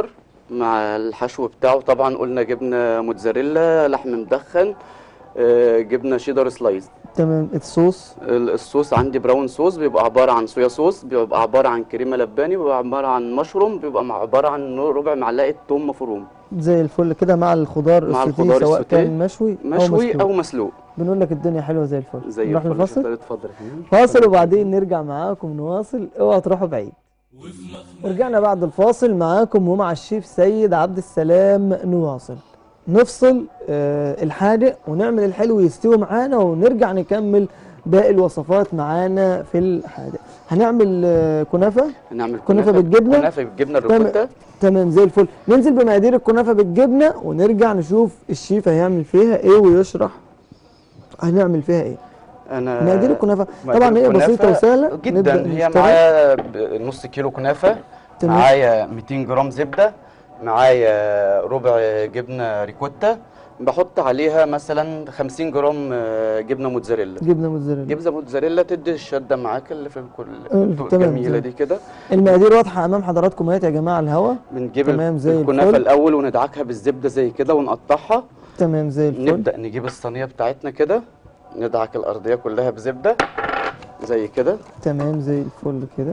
S3: مع الحشو بتاعه طبعا قلنا جبنه موتزاريلا لحم مدخن آه، جبنه شيدر سلايز
S2: تمام الصوص
S3: ال- الصوص عندي براون صوص بيبقى عباره عن صويا صوص بيبقى عباره عن كريمه لباني بيبقى عباره عن مشروم بيبقى مع- عباره عن ربع معلقه توم مفروم
S2: زي الفل كده مع الخضار
S3: مع
S2: السوتيه
S3: الخضار
S2: سواء
S3: السوتيه.
S2: كان مشوي او
S3: مشوي
S2: مسلوق
S3: او مسلوق
S2: بنقول لك الدنيا حلوه زي الفل
S3: زي
S2: نروح
S3: الفل.
S2: لفاصل
S3: اتفضل يا فندم.
S2: فاصل وبعدين نرجع معاكم نواصل اوعوا تروحوا بعيد ورجعنا بعد الفاصل معاكم ومع الشيف سيد عبد السلام نواصل نفصل آه الحادق ونعمل الحلو يستوي معانا ونرجع نكمل باقي الوصفات معانا في الحادق هنعمل آه كنافه
S3: هنعمل
S2: كنافة بالجبنة؟
S3: كنافه بالجبنه
S2: تمام.
S3: الريكوتا
S2: تمام زي الفل ننزل بمقادير الكنافه بالجبنه ونرجع نشوف الشيف هيعمل فيها ايه ويشرح هنعمل فيها ايه
S3: انا
S2: مقادير الكنافه
S3: مقادير
S2: طبعا هي
S3: الكنافة
S2: بسيطه وسهله
S3: جدا
S2: نبدأ
S3: هي
S2: نشتغل.
S3: معايا ب- نص كيلو كنافه
S2: تمام.
S3: معايا 200 جرام زبده معايا ربع جبنه ريكوتا بحط عليها مثلا 50 جرام آه، جبنه موتزاريلا
S2: جبنه موتزاريلا
S3: جبنه موتزاريلا تدي الشده معاك اللي في الكل
S2: آه، تمام،
S3: الجميله
S2: تمام.
S3: دي كده
S2: المقادير واضحه امام حضراتكم اهيت يا جماعه على الهوا
S3: بنجيب
S2: تمام، زي
S3: الكنافه
S2: الفل.
S3: الاول وندعكها بالزبده زي كده ونقطعها
S2: تمام زي الفل
S3: نبدا نجيب الصينيه بتاعتنا كده ندعك الارضيه كلها بزبده زي كده
S2: تمام زي الفل كده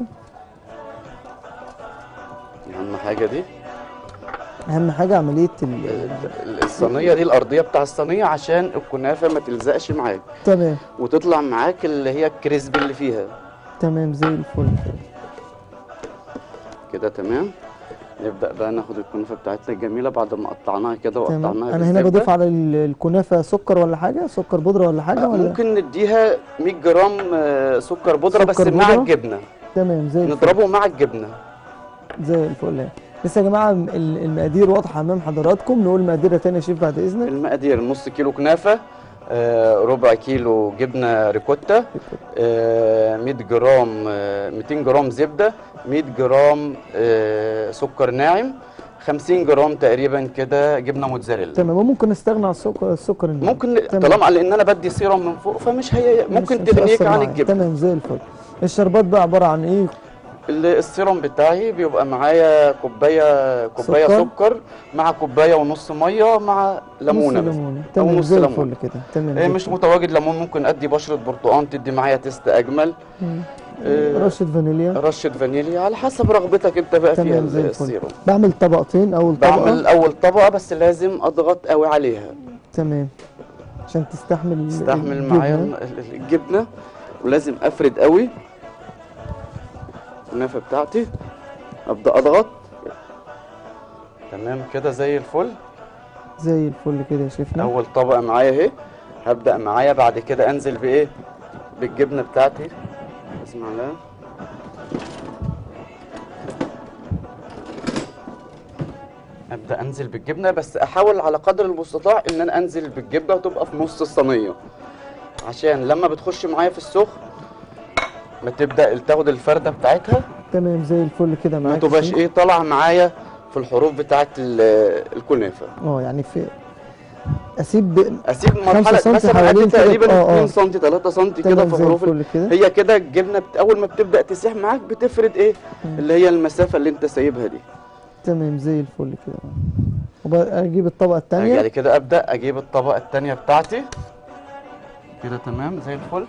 S3: اهم حاجه دي
S2: اهم حاجه عمليه ال...
S3: ال- الصينيه دي الارضيه بتاع الصينيه عشان الكنافه ما تلزقش معاك
S2: تمام
S3: وتطلع معاك اللي هي الكريسبي اللي فيها
S2: تمام زي الفل كده
S3: كده تمام نبدا بقى ناخد الكنافه بتاعتنا الجميله بعد ما قطعناها كده وقطعناها
S2: تمام انا هنا
S3: بالزبدة.
S2: بضيف على ال- الكنافه سكر ولا حاجه سكر بودره ولا حاجه ولا
S3: ممكن نديها 100 جرام آه، سكر بودره بس
S2: سكر
S3: مع
S2: بودرة؟
S3: الجبنه
S2: تمام زي الفل
S3: نضربه مع الجبنه
S2: زي الفل يعني. لسه يا جماعه ال- المقادير واضحه امام حضراتكم نقول مقاديرها تاني يا شيف بعد اذنك
S3: المقادير نص كيلو كنافه آه، ربع كيلو جبنه ريكوتا آه، 100 جرام آه، 200 جرام زبده 100 جرام آه، سكر ناعم 50 جرام تقريبا كده جبنه موتزاريلا
S2: تمام وممكن نستغنى عن السكر السكر الناعم.
S3: ممكن
S2: تمام.
S3: طالما لان انا بدي سيرم من فوق فمش هي ممكن
S2: مش- مش
S3: تغنيك
S2: هيأثر
S3: عن
S2: معايا.
S3: الجبنه
S2: تمام زي الفل الشربات بقى عباره عن ايه
S3: ال- السيرم بتاعي بيبقى معايا كوبايه كوبايه
S2: سكر.
S3: سكر, مع كوبايه ونص ميه مع ليمونه
S2: نص
S3: بس
S2: ليمونه تمام
S3: نص
S2: زي
S3: ليمون.
S2: الفل كده تمام
S3: إيه
S2: زي
S3: مش
S2: الفل.
S3: متواجد ليمون ممكن ادي بشره برتقال تدي معايا تيست اجمل
S2: مم.
S3: آه،
S2: رشه فانيليا
S3: رشه فانيليا على حسب رغبتك انت بقى فيها
S2: تمام زي
S3: ال-
S2: الفل
S3: السيرم
S2: بعمل طبقتين اول طبقه
S3: بعمل اول طبقه بس لازم اضغط قوي عليها
S2: تمام عشان تستحمل
S3: تستحمل
S2: الجبنة.
S3: معايا ال- ال- الجبنه ولازم افرد قوي الكنافه بتاعتي ابدا اضغط تمام كده زي الفل
S2: زي الفل كده يا شيفنا
S3: اول طبقه معايا اهي هبدا معايا بعد كده انزل بايه بالجبنه بتاعتي اسمع لها ابدا انزل بالجبنه بس احاول على قدر المستطاع ان انا انزل بالجبنه وتبقى في نص الصينيه عشان لما بتخش معايا في السخن ما تبدا تاخد الفرده بتاعتها
S2: تمام زي الفل كده
S3: ما
S2: معاك
S3: تبقاش
S2: الشيف.
S3: ايه طالعه معايا في الحروف بتاعت ال- الكنافه
S2: اه يعني في اسيب
S3: اسيب
S2: خمسة
S3: مرحله
S2: سنتي
S3: مثلا
S2: حوالين
S3: ادي
S2: كده،
S3: تقريبا
S2: اه، اه.
S3: 2 سم 3 سم كده
S2: تمام
S3: في
S2: زي
S3: حروف
S2: الفل كده
S3: هي كده الجبنه بت... اول ما بتبدا تسيح معاك بتفرد ايه
S2: مم.
S3: اللي هي المسافه اللي انت سايبها دي
S2: تمام زي الفل كده وبقى اجيب الطبقه
S3: بعد
S2: الثانيه
S3: كده ابدا اجيب الطبقه الثانيه بتاعتي كده تمام زي الفل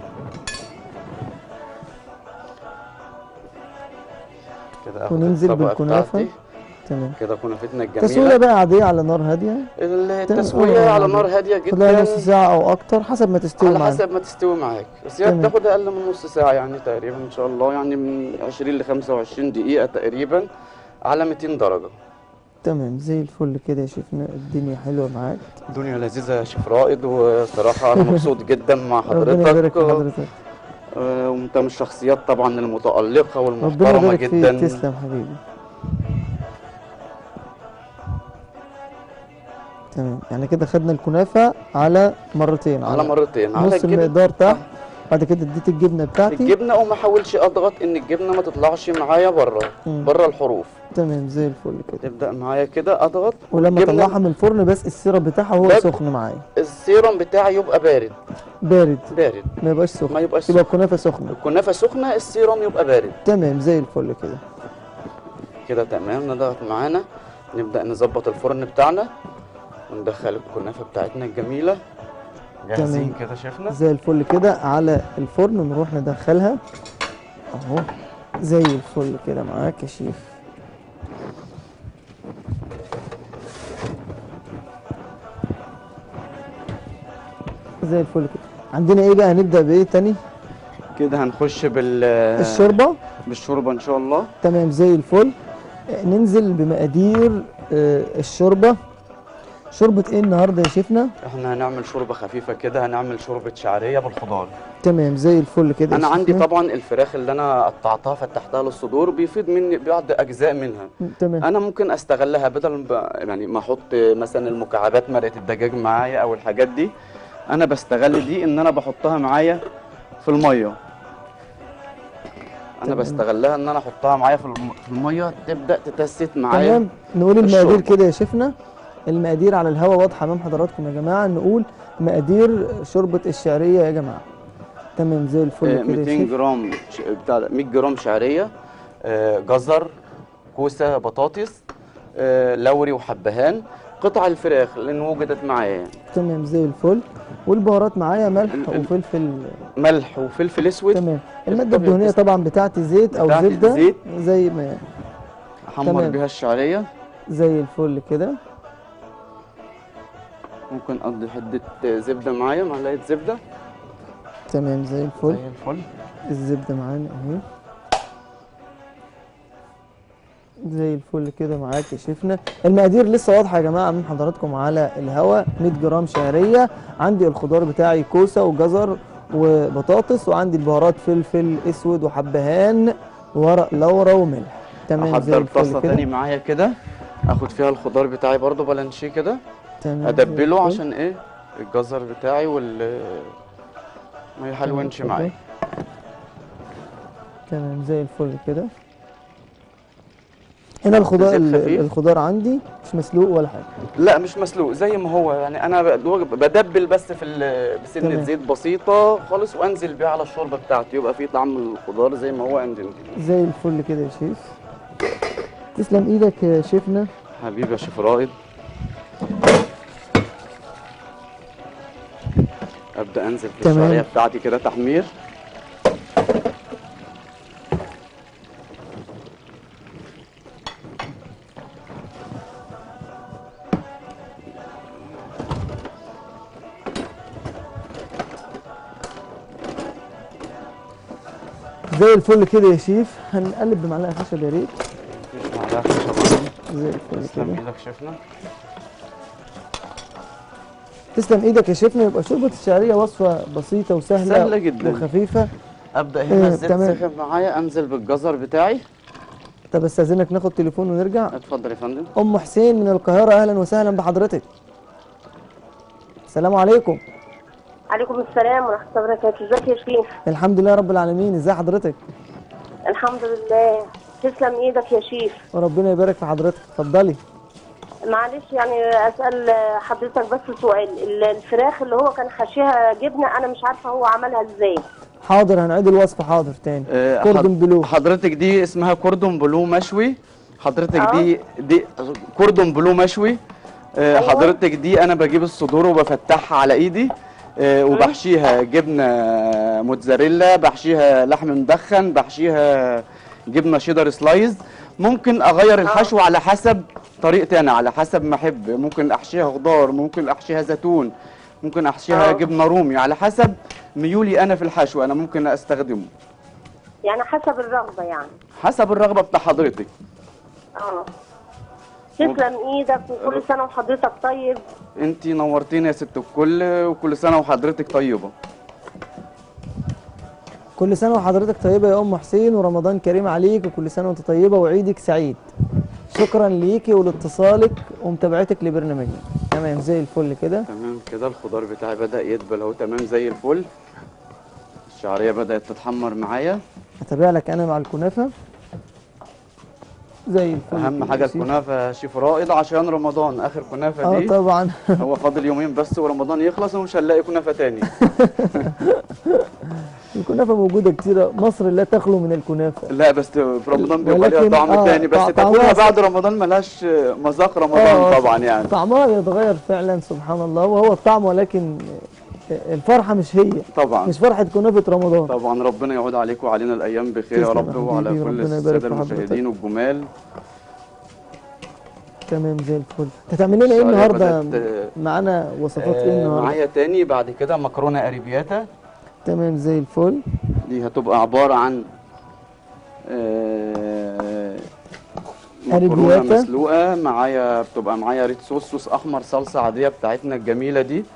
S3: كده اخد
S2: وننزل
S3: الطبقة
S2: بالكنافة.
S3: بتاعتي.
S2: تمام
S3: كده كنافتنا
S2: تسويه
S3: الجميله
S2: بقى عاديه على نار هاديه
S3: التسويه
S2: آه،
S3: على نار هاديه
S2: خلال
S3: جدا
S2: نص ساعه او اكتر حسب ما تستوي
S3: على
S2: معاك
S3: حسب ما تستوي معاك بس هي
S2: تمام.
S3: بتاخد اقل من نص ساعه يعني تقريبا ان شاء الله يعني من 20 ل 25 دقيقه تقريبا على 200 درجه
S2: تمام زي الفل كده يا شيفنا الدنيا حلوه معاك
S3: الدنيا لذيذه يا شيف رائد وصراحه انا مبسوط جدا مع
S2: ربنا يبارك
S3: حضرتك
S2: في حضرتك
S3: آه، وانت من الشخصيات طبعا المتالقه
S2: ربنا
S3: والمحترمه
S2: يبارك
S3: جدا
S2: فيك تسلم حبيبي تمام يعني كده خدنا الكنافه على مرتين
S3: على مرتين على
S2: نص
S3: الجبن
S2: المقدار تحت بعد كده اديت الجبنه بتاعتي
S3: الجبنه وما احاولش اضغط ان الجبنه ما تطلعش معايا بره
S2: مم.
S3: بره الحروف
S2: تمام زي الفل كده
S3: تبدا معايا كده اضغط
S2: ولما
S3: والجبنة-
S2: اطلعها من الفرن بس السيرب بتاعها هو
S3: باب-
S2: سخن معايا
S3: السيرم بتاعي يبقى بارد
S2: بارد
S3: بارد
S2: ما يبقاش سخن
S3: ما يبقاش
S2: يبقى
S3: سخن.
S2: الكنافه سخنه
S3: الكنافه سخنه السيرم يبقى بارد
S2: تمام زي الفل كده
S3: كده تمام نضغط معانا نبدأ نظبط الفرن بتاعنا وندخل الكنافة بتاعتنا الجميلة جاهزين
S2: تمام.
S3: كده شفنا
S2: زي الفل كده على الفرن نروح ندخلها اهو زي الفل كده معاك يا شيف زي الفل كده عندنا ايه بقى هنبدأ بايه تاني
S3: كده هنخش بال
S2: الشوربة
S3: بالشوربة إن شاء الله
S2: تمام زي الفل آه، ننزل بمقادير آه، الشوربة شوربة ايه النهارده يا شيفنا
S3: احنا هنعمل شوربة خفيفة كده هنعمل شوربة شعرية بالخضار
S2: تمام زي الفل كده يا
S3: انا عندي
S2: شيفنا.
S3: طبعا الفراخ اللي انا قطعتها فتحتها للصدور بيفيض مني بعض اجزاء منها
S2: تمام
S3: انا ممكن استغلها بدل ما- يعني ما احط مثلا المكعبات مرقه الدجاج معايا او الحاجات دي انا بستغل دي ان انا بحطها معايا في الميه انا
S2: تمام.
S3: بستغلها ان انا احطها معايا في الم- في الميه تبدا تتست معايا
S2: تمام نقول المقادير
S3: الشوربة.
S2: كده يا شيفنا المقادير على الهواء واضحه امام حضراتكم يا جماعه نقول مقادير شوربه الشعريه يا جماعه تمام زي الفل
S3: آه،
S2: كده يا
S3: 200
S2: شيف
S3: جرام ش- بتاع ده، 100 جرام شعريه آه، جزر كوسه بطاطس آه، لوري وحبهان قطع الفراخ لان وجدت معايا
S2: تمام زي الفل والبهارات معايا ملح
S3: ال- ال-
S2: وفلفل
S3: ملح وفلفل اسود
S2: تمام الماده
S3: الطبيعي
S2: الدهنيه
S3: بتاعتي.
S2: طبعا بتاعتي زيت او
S3: بتاعتي
S2: زبده
S3: زيت.
S2: زي ما
S3: احمر
S2: تمام.
S3: بيها الشعريه
S2: زي الفل كده
S3: ممكن اقضي حده زبده معايا معلقه زبده
S2: تمام زي الفل
S3: زي الفل
S2: الزبده معانا اهي زي الفل كده معاك يا شيفنا المقادير لسه واضحه يا جماعه من حضراتكم على الهواء 100 جرام شعريه عندي الخضار بتاعي كوسه وجزر وبطاطس وعندي البهارات فلفل اسود وحبهان ورق لورا وملح تمام زي
S3: احضر طاسه
S2: الفل
S3: تاني
S2: كده
S3: معايا كده اخد فيها الخضار بتاعي برضو بلانشيه كده
S2: تمام زي
S3: ادبله
S2: الفل.
S3: عشان ايه الجزر بتاعي وال ما يحلونش
S2: تمام،
S3: معايا
S2: تمام زي الفل كده هنا الخضار
S3: زيت خفيف.
S2: الخضار عندي مش مسلوق ولا حاجه
S3: لا مش مسلوق زي ما هو يعني انا ب- بدبل بس في ال- بسنه
S2: تمام.
S3: زيت بسيطه خالص وانزل بيها على الشوربه بتاعتي يبقى فيه طعم الخضار زي ما هو عندنا
S2: زي الفل كده يا شيف تسلم ايدك يا شيفنا
S3: حبيبي يا شيف رائد ابدا انزل في
S2: تمام.
S3: الشعريه بتاعتي كده تحمير
S2: زي الفل كده يا شيف هنقلب بمعلقه خشب يا ريت
S3: مفيش معلقه خشب عندي.
S2: زي الفل
S3: تسلم
S2: كده
S3: ايدك شيفنا
S2: تسلم ايدك يا شيفنا يبقى شوربه الشعريه وصفه بسيطه وسهله
S3: سهلة جدا.
S2: وخفيفه
S3: ابدا
S2: آه،
S3: هنا الزيت
S2: تمام.
S3: سخن معايا انزل بالجزر بتاعي
S2: طب استاذنك ناخد تليفون ونرجع
S3: اتفضل يا فندم
S2: ام حسين من القاهره اهلا وسهلا بحضرتك السلام عليكم
S4: عليكم السلام ورحمة الله وبركاته، ازيك يا شيخ؟
S2: الحمد لله رب العالمين ازي حضرتك
S4: الحمد لله، تسلم ايدك يا شيخ،
S2: وربنا يبارك في حضرتك اتفضلي
S4: معلش يعني اسأل حضرتك بس سؤال، ال- الفراخ اللي هو كان حاشيها جبنة أنا مش عارفة هو عملها ازاي؟
S2: حاضر هنعيد الوصفه حاضر تاني
S3: آه،
S2: كوردون
S3: حض-
S2: بلو
S3: حضرتك دي اسمها كوردون بلو مشوي حضرتك
S4: آه.
S3: دي دي كوردون بلو مشوي آه،
S4: أيوة.
S3: حضرتك دي انا بجيب الصدور وبفتحها على ايدي آه، وبحشيها جبنه موتزاريلا بحشيها لحم مدخن بحشيها جبنه شيدر سلايز ممكن اغير الحشو على حسب طريقتي انا على حسب ما احب ممكن احشيها خضار ممكن احشيها زيتون ممكن احشيها
S4: آه.
S3: جبنه رومي على حسب ميولي انا في الحشو انا ممكن استخدمه
S4: يعني حسب الرغبة يعني،
S3: حسب الرغبه بتاع حضرتك
S4: اه تسلم ايدك وكل سنة وحضرتك طيب،
S3: انت نورتينا يا ست الكل وكل سنه وحضرتك طيبه
S2: كل سنه وحضرتك طيبه يا ام حسين ورمضان كريم عليك وكل سنه وانت طيبه وعيدك سعيد شكرا ليكي ولاتصالك ومتابعتك لبرنامجنا تمام زي الفل كده
S3: تمام كده الخضار بتاعي بدا يدبل اهو تمام زي الفل الشعريه بدات تتحمر معايا
S2: هتابع لك انا مع الكنافه زي الفل
S3: اهم
S2: كده
S3: حاجه
S2: يا شيف.
S3: الكنافه شيف رائد عشان رمضان اخر كنافه
S2: اه
S3: دي
S2: طبعا
S3: هو فاضل يومين بس ورمضان يخلص ومش هنلاقي كنافه تاني
S2: الكنافه موجوده كتير مصر لا تخلو من الكنافه
S3: لا بس في رمضان بيبقى ليها
S2: ولكن
S3: طعم
S2: آه،
S3: تاني بس
S2: طع-
S3: تاكلها
S2: طعمها
S3: بعد رمضان ملهاش مذاق
S2: آه،
S3: رمضان طبعا يعني
S2: طعمها يتغير فعلا سبحان الله وهو الطعم ولكن الفرحه مش هي
S3: طبعا
S2: مش فرحه كنافه رمضان
S3: طبعا ربنا يعود عليكم وعلينا الايام بخير يا
S2: تسلم
S3: رب
S2: يا
S3: وعلى
S2: حبيبي،
S3: كل
S2: ربنا يبارك
S3: الساده
S2: في حضرتك.
S3: المشاهدين والجمال
S2: تمام زي الفل هتعمل لنا ايه
S3: الشعرية
S2: النهارده
S3: بدأت-
S2: معانا وصفات ايه
S3: آه،
S2: النهارده
S3: معايا تاني بعد كده مكرونه اريبياتا
S2: تمام زي الفل
S3: دي هتبقى عباره عن آه، مكرونه
S2: أريبياتا.
S3: مسلوقه معايا بتبقى معايا ريد صوص صوص احمر صلصه عاديه بتاعتنا الجميله دي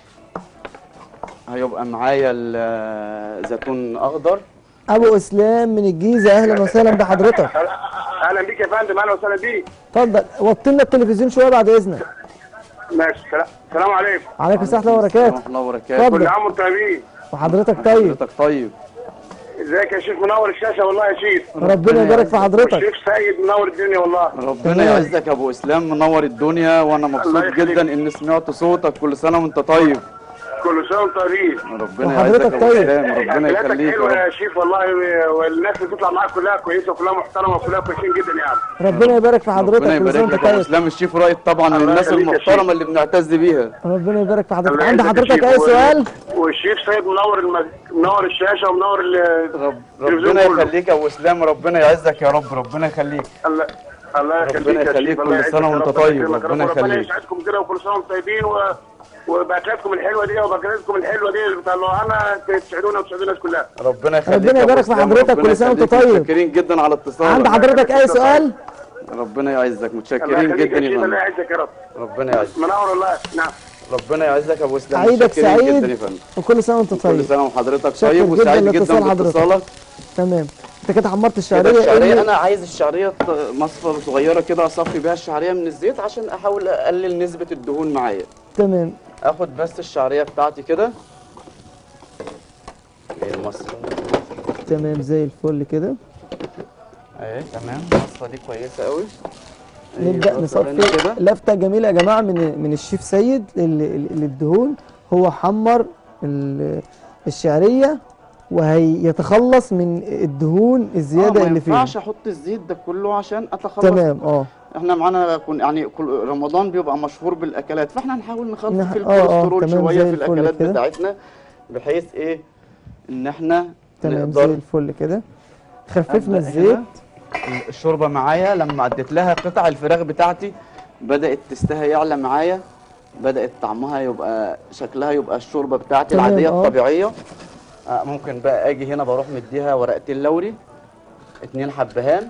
S3: هيبقى معايا الزيتون اخضر
S2: ابو اسلام من الجيزه اهلا وسهلا بحضرتك
S5: اهلا بيك يا فندم اهلا وسهلا بيك
S2: اتفضل وطي لنا التلفزيون شويه بعد اذنك
S5: ماشي سلام- السلام عليكم
S2: عليكم السلام ورحمه الله وبركاته
S3: ورحمه الله وبركاته
S2: اتفضل.
S5: كل عام وانتم طيبين
S2: وحضرتك طيب
S3: حضرتك طيب
S5: ازيك يا شيخ منور الشاشه والله يا شيخ
S2: ربنا يبارك في حضرتك
S5: والشيخ سيد منور الدنيا والله
S3: ربنا
S2: تمام.
S3: يعزك يا ابو اسلام منور الدنيا وانا مبسوط
S5: الله يخليك.
S3: جدا ان سمعت صوتك كل سنه وانت طيب
S5: كل سنه وانتم طيبين
S3: ربنا
S2: وحضرتك
S3: يعزك يا ابو
S2: طيب.
S3: اسلام ربنا
S5: أكلاتك
S3: يخليك يا
S5: حلوه
S3: رب
S5: يا شيخ والله والناس اللي بتطلع معاك كلها كويسه وكلها محترمه وكلها كويسين جدا يعني
S2: ربنا يبارك في حضرتك
S3: ربنا
S2: كل
S3: يبارك
S2: سنه وانت
S3: لك يا ابو
S2: طيب
S3: اسلام الشيف رائد طبعا من
S5: الله
S3: الناس
S5: يخليك يا
S3: المحترمه
S5: شيخ.
S3: اللي بنعتز بيها
S2: ربنا يبارك في حضرتك
S5: الله
S2: عند
S5: يعزك يا
S2: حضرتك
S5: شيخ.
S2: اي
S5: و-
S2: سؤال
S5: والشيخ سيد منور المج... منور الشاشه ومنور ال-
S3: رب
S5: التلفزيون
S3: ربنا
S5: كله.
S3: يخليك يا ابو اسلام ربنا يعزك يا رب ربنا يخليك
S5: الله الله يخليك
S3: ربنا
S5: يا
S3: يخليك
S5: شيخ،
S3: كل
S5: الله يعزك
S3: سنة
S5: يا
S3: وانت
S5: رب،
S3: طيب،
S5: يكرمك يا
S3: ربنا
S5: رب، ربنا
S3: يخليك.
S5: يسعدكم كده وكل سنه وانتم طيبين و... وباكلاتكم الحلوه دي وباكلاتكم الحلوه دي اللي بتطلعوها تسعدونا وتسعدوا الناس كلها
S3: ربنا يخليك
S2: ربنا
S3: يا أبو
S2: يبارك في
S3: إسلام،
S2: حضرتك،
S3: ربنا
S2: كل سنة وأنت
S3: يخليك.
S2: طيب.
S3: متشكرين جدا على اتصالك
S2: عند حضرتك اي سؤال
S3: ربنا يعزك
S5: الله
S3: متشكرين
S5: يخليك
S3: جدا
S5: يا شيخ
S3: يا
S5: الله
S3: فندم
S5: يعزك يا رب
S3: ربنا يعزك
S5: منور والله نعم
S3: ربنا يعزك يا ابو اسلام
S2: عيدك
S3: متشكرين جدا
S2: سعيد
S3: يا فندم
S2: وكل سنه وانت
S3: كل
S2: طيب
S3: سنه وحضرتك
S2: شكر
S3: طيب
S2: جداً
S3: وسعيد جدا
S2: لاتصال حضرتك.
S3: باتصالك
S2: تمام انت كده حمرت
S3: كده
S2: الشعريه
S3: الشعريه
S2: إيه؟
S3: انا عايز الشعريه مصفى صغيره كده اصفي بيها الشعريه من الزيت عشان احاول اقلل نسبه الدهون معايا
S2: تمام
S3: اخد بس الشعريه بتاعتي كده ايه المصفى
S2: تمام زي الفل كده
S3: اهي تمام المصفى دي كويسه قوي
S2: نبدا نصفي
S3: كده
S2: لفته جميله يا جماعه من من الشيف سيد لل- للدهون هو حمر ال- الشعريه وهيتخلص من الدهون الزياده
S3: آه
S2: اللي
S3: ما
S2: فيها
S3: ينفعش احط الزيت ده كله عشان اتخلص
S2: تمام اه
S3: احنا معانا كن يعني كل رمضان بيبقى مشهور بالاكلات فاحنا هنحاول
S2: نح-
S3: نخفف
S2: آه، آه،
S3: الكوليسترول
S2: تمام،
S3: شويه
S2: زي
S3: في
S2: الفل
S3: الاكلات
S2: كده.
S3: بتاعتنا بحيث ايه ان احنا
S2: تمام زي
S3: نقدر
S2: الفل كده خففنا
S3: أبدأ
S2: الزيت
S3: هنا. الشوربه معايا لما اديت لها قطع الفراخ بتاعتي بدات تستها يعلى معايا بدات طعمها يبقى شكلها يبقى الشوربه بتاعتي
S2: تمام،
S3: العاديه
S2: آه.
S3: الطبيعيه آه، ممكن بقى اجي هنا بروح مديها ورقتين لوري اتنين حبهان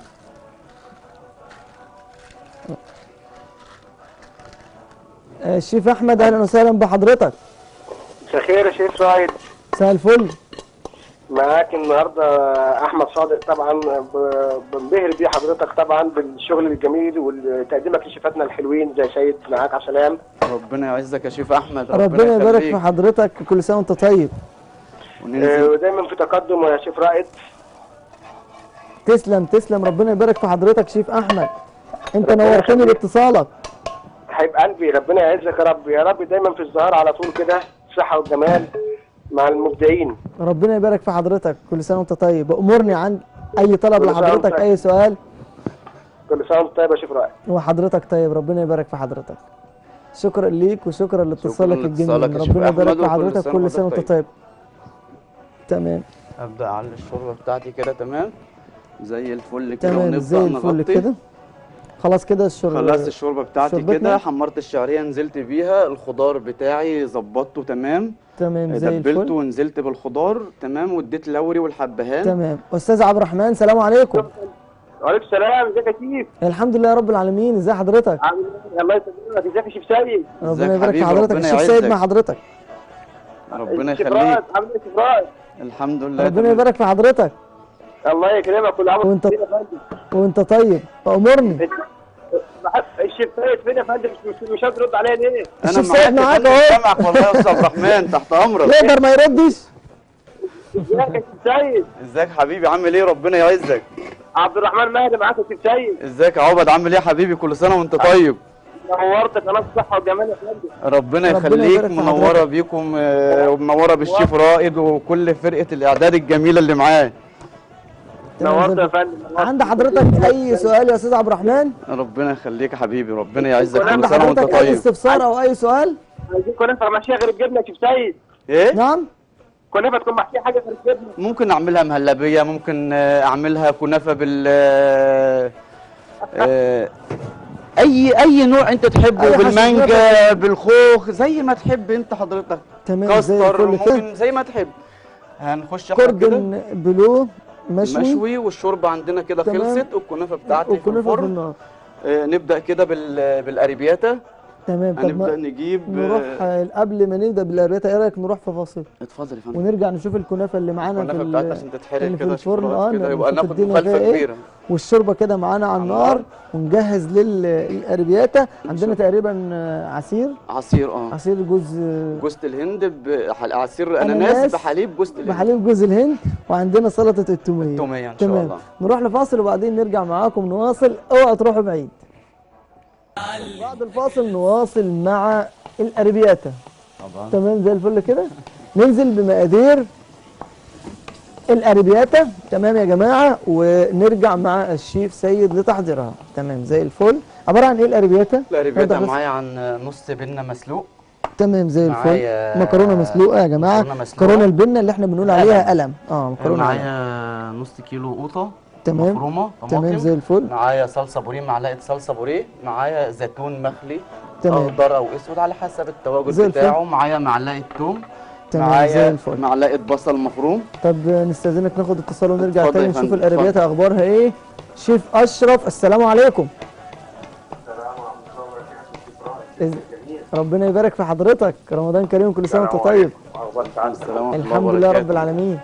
S2: آه، الشيف احمد اهلا وسهلا بحضرتك
S5: مساء الخير يا شيخ سعيد
S2: مساء الفل
S5: معاك النهارده احمد صادق طبعا ب- بنبهر بيه حضرتك طبعا بالشغل الجميل وتقديمك لشيفاتنا الحلوين زي سيد معاك على سلام
S3: ربنا يعزك يا شيف احمد
S2: ربنا يبارك
S3: يخليك.
S2: في حضرتك كل سنه وانت طيب
S3: وننزل
S5: آه، ودايما في تقدم يا شيف رائد
S2: تسلم تسلم ربنا يبارك في حضرتك شيف احمد انت
S5: ربنا
S2: نورتني
S5: يخليك.
S2: باتصالك
S5: حبيب قلبي ربنا يعزك يا رب يا رب دايما في الزهار على طول كده صحه والجمال مع المبدعين
S2: ربنا يبارك في حضرتك كل سنه وانت طيب امرني عن اي طلب
S5: كل سنة وأنت
S2: لحضرتك
S5: طيب.
S2: اي سؤال
S5: كل سنه وانت طيب يا شيف رائد
S2: وحضرتك طيب ربنا يبارك في حضرتك شكرا ليك وشكرا لاتصالك
S3: لاتصالك
S2: الجميل
S3: يا شيف
S2: ربنا
S3: أحمد
S2: يبارك في
S3: وكل
S2: حضرتك
S3: سنة
S2: كل
S3: وأنت
S2: سنه وانت
S3: طيب.
S2: طيب تمام
S3: ابدا اعلي الشوربه بتاعتي كده تمام زي الفل كده
S2: تمام
S3: ونبدا
S2: زي الفل
S3: نغطي
S2: كده خلاص كده الشرب
S3: خلصت الشوربه بتاعتي
S2: شوربتنا.
S3: كده حمرت الشعريه نزلت بيها الخضار بتاعي ظبطته تمام
S2: تمام زي
S3: دبلته
S2: الفل
S3: ونزلت بالخضار تمام واديت لوري والحبهان
S2: تمام استاذ عبد الرحمن سلام عليكم
S5: وعليكم السلام ازيك يا شيف
S2: الحمد لله رب العالمين ازي حضرتك
S5: عامل ايه الله يسلمك ازيك يا شيف سيد
S3: ازيك
S2: ربنا يبارك في
S3: حبيبي؟
S2: حضرتك
S3: ربنا
S2: الشيف سيد
S3: يعزك.
S2: مع حضرتك
S3: ربنا
S5: شيف
S3: يخليك
S5: رائد عامل ايه يا شيف رائد
S3: الحمد لله
S2: ربنا
S3: تمام.
S2: يبارك في حضرتك
S5: الله يكرمك كل عام
S2: وانت-
S5: وانت طيب يا فندم
S2: وانت طيب امرني
S5: بحب الشيف سيد فين يا فندم مش مش هترد عليا ليه؟
S3: انا
S2: الشيف
S3: معاك
S2: سيد
S3: يا
S2: معاك
S3: فندم،
S2: اهو.
S3: سامعك والله يا استاذ عبد الرحمن تحت امرك
S2: يقدر ما يردش
S5: ازيك يا سيد سيد
S3: ازيك حبيبي عامل ايه ربنا يعزك
S5: عبد الرحمن مهدي معاك يا سيد سيد
S3: ازيك يا عبد عامل ايه يا حبيبي كل سنه وانت طيب
S5: نورت قناه الصحه والجمال يا فندم
S3: ربنا
S2: ربنا
S3: يخليك
S2: يبارك في
S3: منوره
S2: حضرتك.
S3: بيكم آه، ومنوره بالشيف رائد وكل فرقه الاعداد الجميله اللي معاه
S2: تمام،
S5: نورت
S2: زي
S5: يا
S2: الفل.
S5: فندم نورت.
S2: عند حضرتك اي سؤال يا استاذ عبد الرحمن
S3: ربنا يخليك يا حبيبي ربنا يعزك
S2: عند
S3: كل سنه وانت
S2: حضرتك اي
S3: طيب
S2: استفسار او اي سؤال
S5: عايزين كنافه محشيه غير الجبنه يا سيد سيد
S3: ايه
S2: نعم
S5: كنافه تكون محشيه حاجه غير الجبنه
S3: ممكن اعملها مهلبيه ممكن آه، اعملها كنافه بال آه، آه، اي اي نوع انت
S2: أي
S3: تحبه
S2: حسب
S3: بالمانجا بالخوخ زي ما تحب انت حضرتك
S2: تمام زي
S3: كاستر
S2: الفل كده
S3: ممكن زي ما تحب هنخش احنا كده
S2: كوردن بلو مشوي,
S3: مشوي والشوربه عندنا كده
S2: تمام.
S3: خلصت والكنافه بتاعتي في
S2: والكنافه في
S3: الفرن
S2: النار
S3: آه، نبدا كده بال بالاريبياتا
S2: تمام طب
S3: هنبدا
S2: ما
S3: نجيب
S2: نروح
S3: آه،
S2: آه، قبل ما نبدا بالاريتا ايه رايك نروح في فاصل
S3: اتفضل يا فندم
S2: ونرجع نشوف الكنافه اللي معانا في
S3: الكنافه
S2: ال-
S3: بتاعتنا عشان تتحرق
S2: اللي في
S3: كده
S2: الفرن
S3: شوكولاتة
S2: اه
S3: كده يبقى
S2: نشوف
S3: ناخد
S2: الدنيا
S3: مخالفه
S2: فيها ايه
S3: كبيره
S2: والشوربه كده معانا على
S3: على
S2: النار
S3: النار.
S2: ونجهز للاربياتا عندنا تقريبا آه، عصير
S3: عصير اه
S2: عصير جوز آه،
S3: جوز الهند بحل... عصير
S2: أناناس
S3: اناناس بحليب جوز الهند
S2: بحليب جوز الهند وعندنا سلطه التوميه
S3: التومية إن شاء
S2: تمام
S3: الله.
S2: نروح لفاصل وبعدين نرجع معاكم نواصل اوعى تروحوا بعيد بعد الفاصل نواصل مع الاربياتا
S3: طبعا
S2: تمام زي الفل كده ننزل بمقادير الاربياتا تمام يا جماعه ونرجع مع الشيف سيد لتحضيرها تمام زي الفل عباره عن ايه الاربياتا
S3: الاريبياتا
S2: نوضح بس.
S3: معايا عن نص بنه مسلوق
S2: تمام زي الفل
S3: معايا
S2: مكرونه مسلوقه يا جماعه
S3: مكرونة مسلوقة.
S2: مكرونه البنه اللي احنا بنقول عليها قلم اه مكرونه قلم.
S3: معايا نص كيلو قوطه
S2: تمام.
S3: مفرومه
S2: تمام
S3: طماطم
S2: زي الفل
S3: معايا صلصه بوريه معلقه صلصه بوريه معايا زيتون مخلي
S2: تمام.
S3: اخضر او اسود على حسب التواجد
S2: زي الفل.
S3: بتاعه معايا معلقه توم
S2: تمام زي
S3: معايا
S2: الفل
S3: معلقه بصل مفروم
S2: طب نستاذنك ناخد اتصال ونرجع
S3: اتفضل
S2: تاني
S3: يا
S2: نشوف
S3: فندم،
S2: الاربياتا اخبارها ايه شيف اشرف السلام عليكم إز- ربنا يبارك في حضرتك رمضان كريم كل سنه وانت طيب
S3: السلام ورحمه الله
S2: الحمد لله رب
S3: وبركاته.
S2: العالمين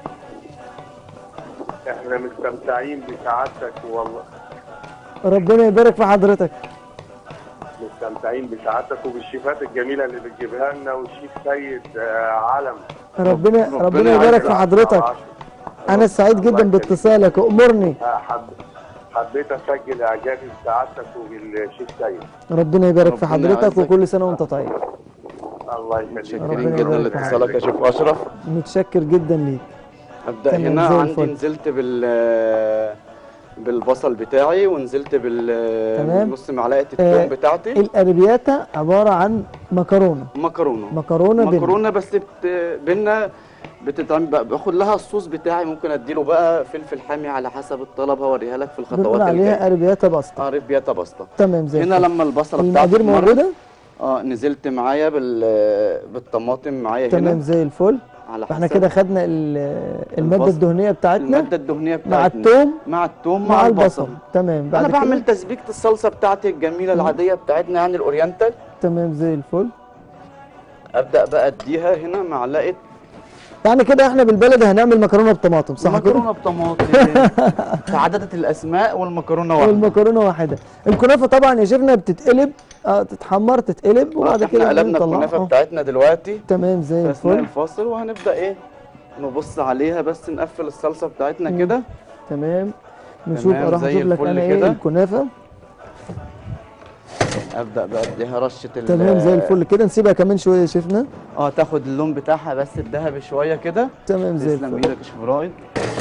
S6: احنا مستمتعين بسعادتك والله
S2: ربنا يبارك في حضرتك
S6: مستمتعين بسعادتك وبالشيفات الجميله اللي بتجيبها لنا والشيف سيد آه، علم
S2: ربنا
S3: ربنا
S2: ربنا يبارك في
S6: عشرة
S2: حضرتك
S6: على
S2: انا سعيد
S6: الله
S2: جدا
S6: يخليك.
S2: باتصالك امرني
S6: عشرة. آه، حب حبيت اسجل اعجابي بسعادتك وبالشيف سيد
S2: ربنا يبارك في
S3: ربنا
S2: حضرتك
S3: يعزك.
S2: وكل سنه وانت طيب
S6: الله يخليك
S2: ربنا
S3: متشكرين جدا
S2: يبارك في
S3: لاتصالك يا شيف اشرف
S2: متشكر جدا ليك
S3: ابدا
S2: تمام،
S3: هنا
S2: زي
S3: عندي
S2: الفل.
S3: نزلت بال بالبصل بتاعي ونزلت بال
S2: تمام.
S3: نص معلقه
S2: آه،
S3: الثوم بتاعتي
S2: الاربياتا عباره عن مكرونه
S3: مكرونه
S2: مكرونه بن
S3: مكرونه بس بت... بينا بتتعمل بقى- باخد لها الصوص بتاعي ممكن اديله بقى فلفل حامي على حسب الطلب هوريها لك في
S2: بنقول
S3: الخطوات
S2: عليها
S3: الجايه
S2: اربياتا باستا
S3: عارف بيتا باستا
S2: تمام زي
S3: هنا
S2: الفل.
S3: لما البصله بتاعتي
S2: المقادير
S3: اتمرت،
S2: موجوده
S3: اه نزلت معايا بال بالطماطم معايا
S2: تمام
S3: هنا
S2: زي الفل
S3: على
S2: احنا
S3: حسب
S2: كده خدنا ال- الماده
S3: البصل.
S2: الدهنيه بتاعتنا
S3: الماده الدهنيه
S2: مع
S3: بتاعتنا
S2: الثوم
S3: مع الثوم
S2: مع البصل
S3: البصل
S2: تمام بعد
S3: انا
S2: كده
S3: بعمل تسبيكه الصلصه بتاعتي الجميله العاديه بتاعتنا يعني الاورينتال
S2: تمام زي الفل
S3: ابدا بقى اديها هنا معلقه
S2: يعني كده احنا بالبلد هنعمل مكرونه بطماطم صح كده
S3: مكرونه بطماطم تعددت الاسماء والمكرونه واحده
S2: والمكرونه واحده الكنافه طبعا يا شيفنا بتتقلب اه تتحمر تتقلب وبعد
S3: احنا
S2: كده
S3: قلبنا
S2: بنطلعها.
S3: الكنافه
S2: اه،
S3: بتاعتنا دلوقتي
S2: تمام زي
S3: في اثناء
S2: الفل
S3: الفاصل وهنبدا ايه نبص عليها بس نقفل الصلصه بتاعتنا كده
S2: تمام نشوف
S3: تمام،
S2: اروح
S3: زي
S2: اشوف لك
S3: الفل
S2: انا ايه
S3: كده.
S2: الكنافه
S3: ابدا بقى اديها رشه ال-
S2: تمام زي الفل كده نسيبها كمان شويه يا شيفنا
S3: اه تاخد اللون بتاعها بس الذهبي شويه كده
S2: تمام زي
S3: تسلم
S2: الفل
S3: ايدك يا شيف رائد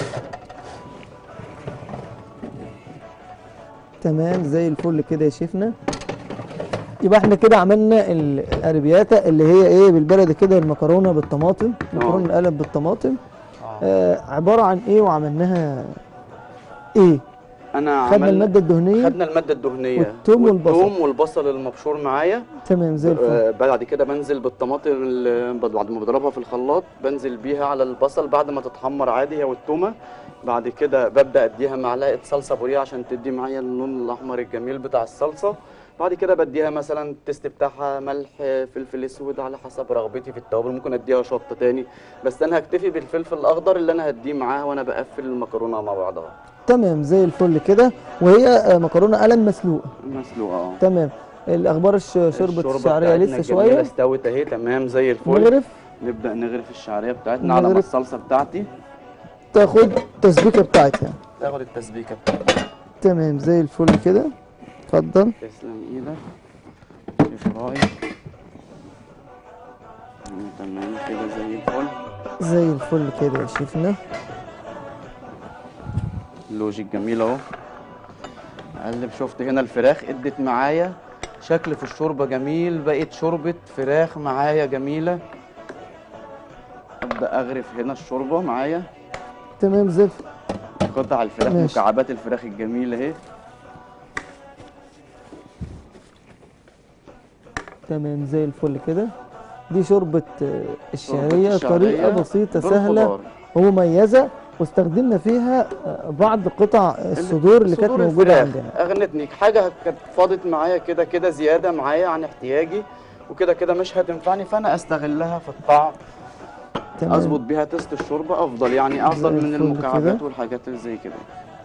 S2: تمام زي الفل كده يا شيفنا يبقى احنا كده عملنا الاربياتا اللي هي ايه بالبلد كده المكرونه بالطماطم مكرونه القلب بالطماطم
S3: اه
S2: آه عباره عن ايه وعملناها ايه
S3: انا
S2: خدنا
S3: عمل-
S2: الماده الدهنيه
S3: خدنا الماده الدهنيه
S2: والثوم والبصل.
S3: والثوم والبصل المبشور معايا
S2: تمام زي الفل
S3: آه، بعد كده بنزل بالطماطم ال- بعد ما بضربها في الخلاط بنزل بيها على البصل بعد ما تتحمر عادي هي والتومه بعد كده ببدا اديها معلقه صلصه بوريه عشان تدي معايا اللون الاحمر الجميل بتاع الصلصه بعد كده بديها مثلا التست بتاعها ملح فلفل اسود على حسب رغبتي في التوابل ممكن اديها شطه تاني بس انا هكتفي بالفلفل الاخضر اللي انا هديه معاها وانا بقفل المكرونه مع بعضها
S2: تمام زي الفل كده وهي آه، مكرونه قلم مسلوقه
S3: مسلوقه اه
S2: تمام الاخبار الش- شوربه
S3: الشوربة
S2: الشعريه
S3: بتاعتنا
S2: لسه
S3: الجميلة
S2: شويه
S3: استوت اهي تمام زي الفل
S2: نغرف
S3: نبدا نغرف الشعريه بتاعتنا على ما
S2: نغرف.
S3: الصلصه بتاعتي
S2: تاخد التسبيكه بتاعتها
S3: تاخد التسبيكه بتاعتك
S2: تمام زي الفل كده اتفضل
S3: تسلم ايدك شوف رايك تمام كده زي الفل
S2: زي الفل كده يا شيفنا
S3: اللوجيك جميل اهو اقلب شفت هنا الفراخ ادت معايا شكل في الشوربه جميل بقت شوربه فراخ معايا جميله ابدا اغرف هنا الشوربه معايا
S2: تمام زي الفل
S3: قطع الفراخ
S2: ماشي.
S3: مكعبات الفراخ الجميله اهي
S2: تمام زي الفل كده دي شوربة آه، الشعرية
S3: الشعرية
S2: طريقة بسيطة سهلة
S3: بالخضار.
S2: ومميزة واستخدمنا فيها آه، بعض قطع الصدور اللي كانت
S3: صدور
S2: موجودة
S3: الفراخ.
S2: عندنا
S3: اغنتني حاجه كانت فاضت معايا كده كده زياده معايا عن احتياجي وكده كده مش هتنفعني فانا استغلها في الطعم
S2: تمام
S3: اظبط بيها تست الشوربه افضل يعني افضل
S2: زي
S3: من
S2: الفل
S3: المكعبات
S2: كده.
S3: والحاجات اللي زي كده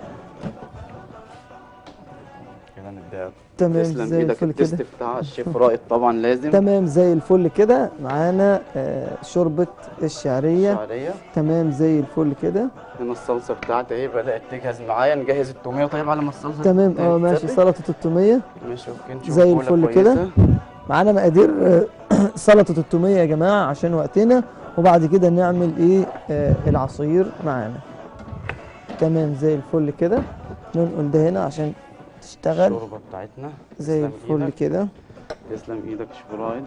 S3: كده نبدا
S2: تمام
S3: تسلم
S2: زي
S3: ايدك
S2: الفل
S3: التست
S2: كده
S3: بتاع الشيف رائد طبعا لازم
S2: تمام زي الفل كده معانا آه، شوربة الشعرية
S3: شعريه
S2: تمام زي الفل كده
S3: هنا الصلصه بتاعتي اهي بدات تجهز معايا نجهز التوميه طيب على ما الصلصه
S2: تمام اه
S3: تتسبك.
S2: ماشي سلطة التومية
S3: ماشي اوكي نشوف
S2: زي
S3: كولا
S2: الفل كده.
S3: كويسة.
S2: معانا مقادير آه، سلطة التومية يا جماعة عشان وقتنا وبعد كده نعمل ايه آه العصير معانا تمام زي الفل كده ننقل ده هنا عشان تشتغل
S3: الشوربه بتاعتنا
S2: زي
S3: تسلم
S2: الفل
S3: إيدك.
S2: كده
S3: تسلم ايدك يا شيف رائد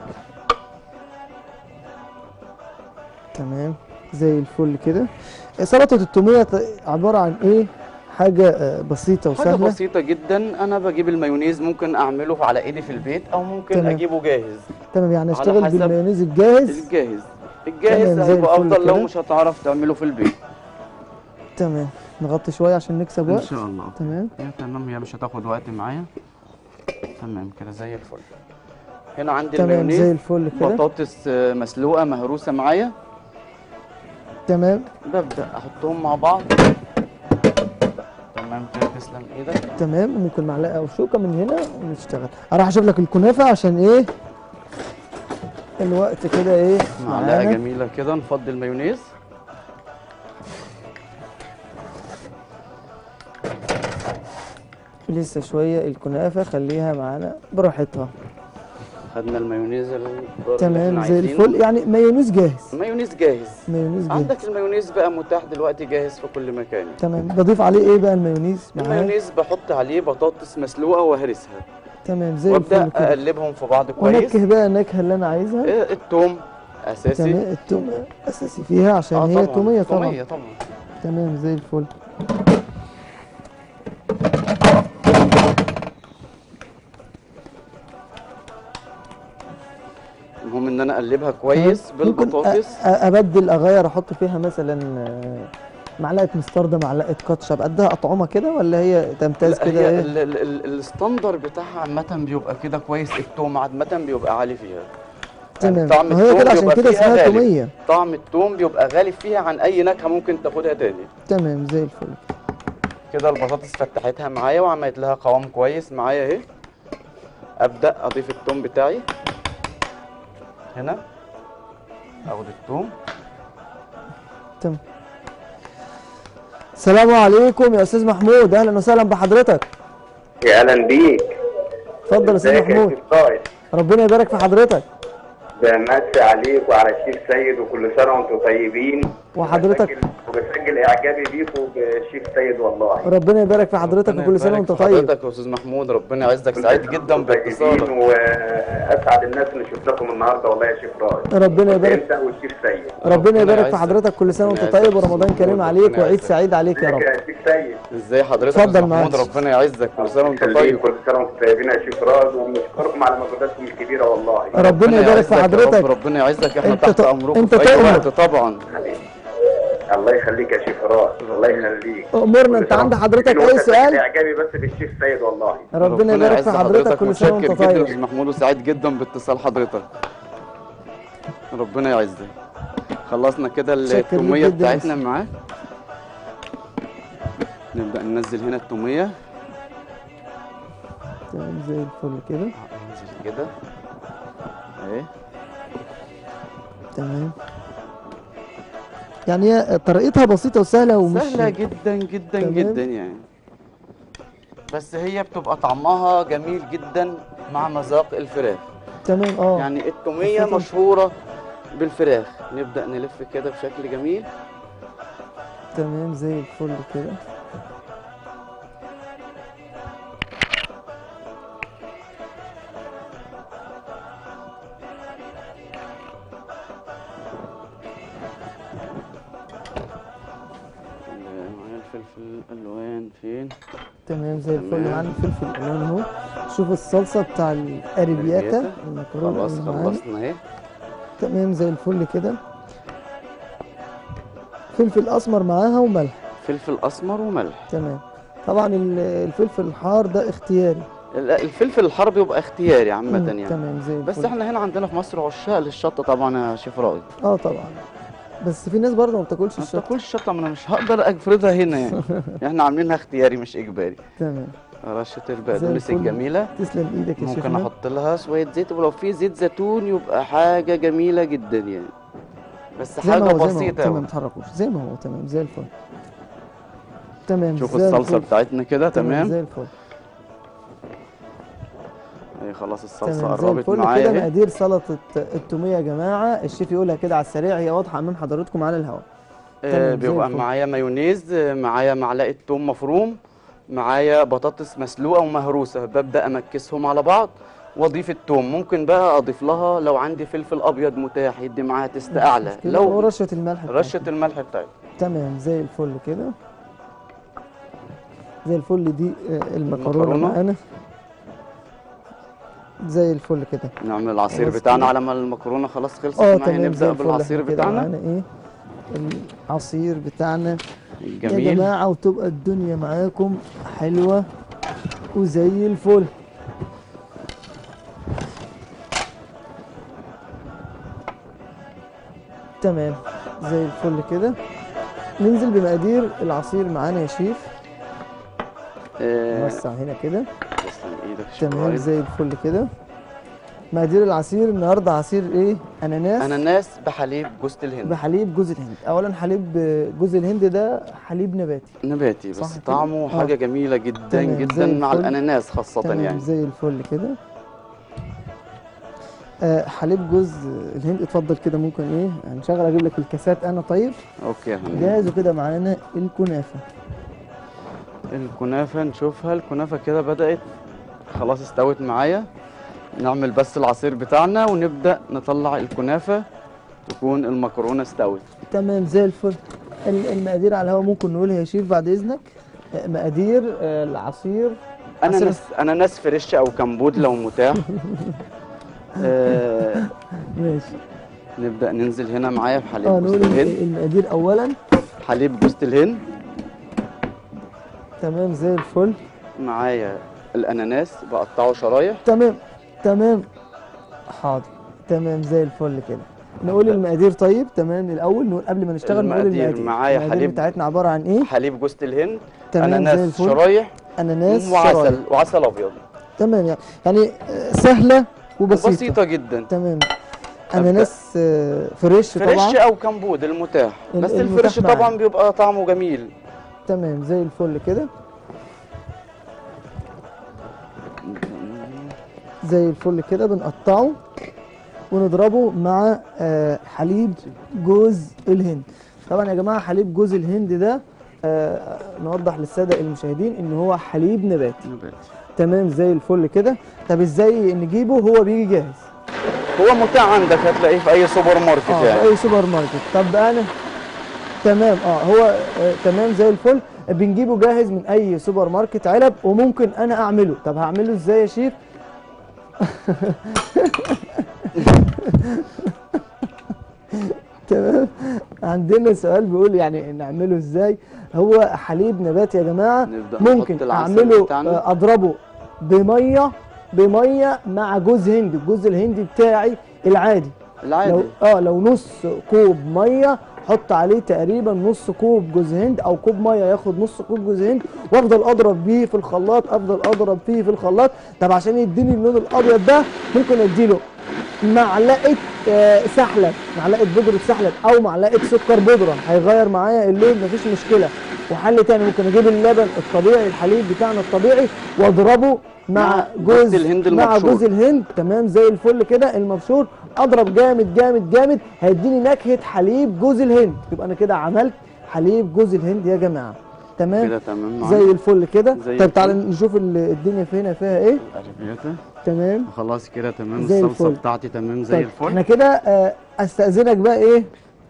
S2: تمام زي الفل كده سلطة التومية ت- عبارة عن ايه حاجة آه، بسيطة
S3: حاجة
S2: وسهلة
S3: بسيطة جدا أنا بجيب المايونيز ممكن أعمله على إيدي في البيت أو ممكن
S2: تمام.
S3: أجيبه جاهز
S2: تمام يعني
S3: على
S2: اشتغل
S3: حسب
S2: بالمايونيز الجاهز
S3: الجاهز الجاهز
S2: تمام، زي
S3: هيبقى
S2: الفل
S3: أفضل لو
S2: كده.
S3: مش هتعرف تعمله في البيت
S2: تمام نغطي شوية عشان نكسب
S3: إن
S2: وقت
S3: شاء الله
S2: تمام
S3: هي تمام هي مش هتاخد وقت معايا تمام كده زي الفل هنا عندي
S2: تمام زي
S3: المايونيز
S2: الفل كده
S3: بطاطس آه، مسلوقة مهروسة معايا
S2: تمام
S3: ببدأ أحطهم مع بعض تمام كده تسلم إيدك
S2: تمام ممكن معلقه او شوكه من هنا ونشتغل اروح اشوف لك الكنافه عشان ايه الوقت كده ايه
S3: معلقة
S2: معانا
S3: جميلة كده نفضي المايونيز
S2: لسه شويه الكنافه خليها معانا براحتها
S3: خدنا المايونيز اللي اللي
S2: تمام
S3: إحنا
S2: زي
S3: عايزينه.
S2: الفل يعني مايونيز جاهز
S3: مايونيز جاهز
S2: مايونيز جاهز
S3: عندك المايونيز بقى متاح دلوقتي جاهز في كل مكان
S2: تمام بضيف عليه ايه بقى المايونيز معاه
S3: المايونيز بحط عليه بطاطس مسلوقه وهرسها
S2: تمام زي
S3: وابدا
S2: الفل كده
S3: اقلبهم في بعض كويس
S2: ونكه بقى النكهه اللي انا عايزها
S3: إيه، التوم اساسي
S2: تمام التوم اساسي فيها عشان
S3: آه
S2: هي توميه طبعا
S3: توميه طبعا
S2: تمام زي الفل
S3: المهم ان انا اقلبها كويس
S2: ممكن
S3: بالبطاطس
S2: أ- أ- ابدل اغير احط فيها مثلا آه، معلقه مستردة معلقه كاتشب قدها اطعمه كده ولا هي تمتاز
S3: لا
S2: كده
S3: هي
S2: ايه
S3: ال- ال- ال- الستاندر بتاعها عامه بيبقى كده كويس التوم عامه بيبقى عالي فيها
S2: تمام
S3: طعم
S2: ما هي
S3: التوم
S2: كده عشان
S3: بيبقى
S2: كده
S3: فيها
S2: اسمها
S3: غالب.
S2: توميه
S3: طعم التوم بيبقى غالب فيها عن اي نكهه ممكن تاخدها تاني
S2: تمام زي الفل
S3: كده البطاطس فتحتها معايا وعملت لها قوام كويس معايا اهي ابدا اضيف التوم بتاعي هنا اخد التوم
S2: تمام السلام عليكم يا استاذ محمود اهلا وسهلا بحضرتك
S5: يا اهلا بيك
S2: اتفضل يا استاذ
S5: ازيك يا
S2: محمود
S5: شيخ طارق
S2: ربنا يبارك في حضرتك
S5: بمسي عليك وعلى الشيخ سيد وكل سنه وانتم طيبين
S2: وحضرتك
S5: وبسجل- وبسجل اعجابي بيكم بالشيخ سيد والله
S2: ربنا يبارك في حضرتك
S3: ربنا
S2: وكل سنه
S3: يبارك
S2: وانت
S3: في
S2: طيب
S3: حضرتك يا استاذ محمود ربنا يعزك سعيد جدا
S5: طيبين
S3: باتصالك
S5: واسعد الناس اللي شفتكم النهارده والله يا شيخ رائد
S2: ربنا يبارك
S5: انت والشيخ سيد
S2: ربنا
S3: ربنا
S2: يبارك في
S3: يعزك.
S2: حضرتك كل سنه وانت
S3: ربنا
S2: طيب
S3: يعزك.
S2: ورمضان كريم
S3: ربنا
S2: عليك وعيد
S3: يعزك.
S2: سعيد عليك يا رب
S5: يا شيخ سيد
S3: ازاي حضرتك يا
S2: اتفضل
S3: استاذ محمود
S2: معاك.
S3: ربنا يعزك كل سنه وانت
S5: خليك
S3: طيب
S5: كل سنه وانتم طيبين يا شيخ رائد وبنشكركم على مجهوداتكم الكبيره والله
S2: ربنا يبارك في
S3: يعزك يا
S2: حضرتك
S3: رب، ربنا يعزك احنا
S2: انت
S3: تحت
S2: ت-
S3: امركم
S2: انت
S3: في اي
S2: تؤمر.
S3: وقت طبعا
S5: الله يخليك يا شيخ رائد الله يخليك
S2: امورنا انت عند حضرتك اي سؤال
S5: اعجابي بس بالشيخ سيد والله
S2: ربنا يبارك في
S3: يعز
S2: حضرتك كل سنه وانت
S3: ومتشكر جدا يا
S2: طيب
S3: استاذ محمود وسعيد جدا باتصال حضرتك ربنا يعزك خلصنا كده
S2: متشكر ليك
S3: التوميه
S2: جدا.
S3: بتاعتنا معاه نبدا ننزل هنا التوميه
S2: تمام زي الفل كده
S3: ننزل كده اهي
S2: تمام يعني هي طريقتها بسيطه وسهله ومش
S3: سهله جدا جدا
S2: تمام.
S3: جدا يعني بس هي بتبقى طعمها جميل جدا مع مذاق الفراخ
S2: تمام اه
S3: يعني التوميه
S2: خصوصاً-
S3: مشهوره بالفراخ نبدا نلف كده بشكل جميل
S2: تمام زي الفل كده
S3: معايا الفلفل الالوان فين
S2: تمام زي الفل
S3: تمام.
S2: معانا الفلفل الالوان اهو شوف الصلصه بتاع الاريبياتا
S3: أريبياتا.
S2: المكرونه
S3: خلاص
S2: اللي معانا.
S3: خلصنا اهي
S2: تمام زي الفل كده فلفل اسمر معاها وملح
S3: فلفل اسمر وملح
S2: تمام طبعا ال- الفلفل الحار ده اختياري
S3: ال- الفلفل الحار بيبقى اختياري عامه
S2: مم،
S3: يعني
S2: تمام زي
S3: بس
S2: الفل.
S3: احنا هنا عندنا في مصر عشاق للشطه طبعا يا شيف رائد
S2: اه طبعا بس في ناس برضه ما بتاكلش
S3: ما
S2: الشطه
S3: تاكلش الشطه ما انا مش هقدر افرضها هنا يعني احنا عاملينها اختياري مش اجباري
S2: تمام
S3: رشه البقدونس
S2: الفل.
S3: الجميله
S2: تسلم ايدك يا
S3: ممكن
S2: شيخنا
S3: احط لها شويه زيت ولو في زيت زيتون يبقى حاجه جميله جدا يعني بس
S2: زي ما
S3: حاجه
S2: هو زي ما هو
S3: بسيطه
S2: تمام
S3: أوي.
S2: ما تحركوش زي ما هو تمام زي الفل تمام
S3: شوف
S2: زي
S3: الصلصه
S2: الفل.
S3: بتاعتنا كده تمام
S2: زي الفل
S3: اهي خلاص الصلصه
S2: تمام زي
S3: قربت
S2: الفل
S3: معايا
S2: كده
S3: اهي
S2: مقادير سلطه التوميه يا جماعه الشيف يقولها كده على السريع هي واضحه امام حضراتكم على الهواء
S3: آه،
S2: تمام، زي
S3: بيبقى
S2: الفل.
S3: معايا مايونيز آه، معايا معلقه توم مفروم معايا بطاطس مسلوقه ومهروسه ببدا امكسهم على بعض واضيف التوم ممكن بقى اضيف لها لو عندي فلفل ابيض متاح يدي معاها تست اعلى
S2: كده
S3: لو
S2: ورشه الملح بتاعتنا.
S3: رشه الملح بتاعتها
S2: تمام زي الفل كده زي الفل دي آه، المكرونه
S3: المكرونة.
S2: معانا زي الفل كده
S3: نعمل العصير
S2: خلاص
S3: بتاعنا
S2: كده.
S3: على ما المكرونه خلاص خلصت
S2: اه
S3: معايا
S2: تمام زي
S3: نبدا
S2: الفل
S3: بالعصير
S2: احنا كده
S3: بتاعنا
S2: معانا ايه العصير بتاعنا يا
S3: الجميل
S2: جماعه وتبقى الدنيا معاكم حلوه وزي الفل تمام زي الفل كده ننزل بمقادير العصير معانا يا شيف
S3: آه،
S2: نوسع هنا كده
S3: تسلم ايدك يا
S2: تمام
S3: شبرايد.
S2: زي الفل كده مقادير العصير النهارده عصير ايه اناناس
S3: اناناس بحليب جوز الهند
S2: بحليب جوز الهند اولا حليب جوز الهند ده حليب نباتي
S3: نباتي
S2: صح
S3: بس
S2: كده؟
S3: طعمه
S2: آه.
S3: حاجه جميله جدا
S2: تمام، زي
S3: جدا مع
S2: الفل.
S3: الاناناس خاصه
S2: تمام
S3: يعني
S2: زي الفل كده آه حليب جوز الهند اتفضل كده ممكن ايه هنشغل اجيب لك الكاسات انا طيب
S3: اوكي يا فندم
S2: جاهز وكده معانا الكنافه
S3: الكنافة نشوفها الكنافة كده بدأت خلاص استوت معايا نعمل بس العصير بتاعنا ونبدأ نطلع الكنافة تكون المكرونة استوت
S2: تمام زي الفل ال- المقادير على الهواء ممكن نقولها يا شيف بعد اذنك آه، مقادير آه، العصير
S3: أنا
S2: عصير
S3: ناس أنا ناس فريش أو كمبود لو متاح آه
S2: ماشي
S3: نبدأ ننزل هنا معايا
S2: اه
S3: بحليب جوز
S2: نقول
S3: الهند
S2: المقادير اولا
S3: حليب جوز الهند
S2: تمام زي الفل
S3: معايا الأناناس بقطعه شرايح
S2: تمام تمام حاضر تمام زي الفل كده نقول المقادير طيب تمام الاول نقول قبل ما نشتغل نقول
S3: المقادير
S2: المقادير
S3: معايا
S2: المقادير
S3: حليب-
S2: بتاعتنا عباره عن ايه
S3: حليب جوز الهند
S2: تمام زي
S3: أناناس
S2: الفل
S3: شرايح
S2: اناناس
S3: وعسل
S2: شرايح.
S3: وعسل أبيض
S2: تمام يعني يعني آه، سهله وبسيطه
S3: بسيطة جدا
S2: تمام اناناس آه، فريش
S3: فريش
S2: طبعا
S3: او كمبود المتاح
S2: ال-
S3: بس
S2: المتاح
S3: الفريش
S2: معانا.
S3: طبعا بيبقى طعمه جميل
S2: تمام زي الفل كده زي الفل كده بنقطعه ونضربه مع آه، حليب جوز الهند طبعا يا جماعه حليب جوز الهند ده آه، نوضح للساده المشاهدين ان هو حليب نباتي تمام زي الفل كده طب ازاي نجيبه هو بيجي جاهز
S3: هو متاح عندك هتلاقيه في اي سوبر ماركت
S2: اه في
S3: يعني
S2: اي سوبر ماركت طب انا تمام اه هو آه تمام زي الفل بنجيبه جاهز من اي سوبر ماركت علب وممكن انا اعمله طب هعمله ازاي يا شيف تمام عندنا سؤال بيقول يعني نعمله ازاي هو حليب نباتي يا جماعه
S3: نبدأ
S2: ممكن
S3: نحط العسل
S2: اعمله
S3: بتاعنا.
S2: آه، اضربه بميه بميه مع جوز هند الجوز الهندي بتاعي العادي لو
S3: العادي
S2: اه لو نص كوب ميه حط عليه تقريبا نص كوب جوز هند او كوب ميه ياخد نص كوب جوز هند وافضل اضرب بيه في الخلاط افضل اضرب فيه في الخلاط طب عشان يديني اللون الابيض ده ممكن اديله معلقه آه، سحلب معلقه بودره سحلب او معلقه سكر بودره هيغير معايا اللون مفيش مشكله وحل تاني ممكن اجيب اللبن الطبيعي الحليب بتاعنا الطبيعي واضربه مع
S3: مع
S2: جوز
S3: جوز الهند
S2: مع
S3: المبشور.
S2: جوز الهند تمام زي الفل كده المبشور اضرب جامد جامد جامد هيديني نكهه حليب جوز الهند يبقى انا كده عملت حليب جوز الهند يا جماعه تمام
S3: كده تمام معايا
S2: زي الفل كده
S3: زي
S2: طيب تعالى
S3: الفل.
S2: نشوف ال- الدنيا فينا فيها ايه
S3: القريبيات
S2: تمام
S3: خلاص كده تمام
S2: زي
S3: الصلصه
S2: الفل.
S3: بتاعتي تمام زي
S2: طيب
S3: الفل
S2: احنا كده آه، استاذنك بقى ايه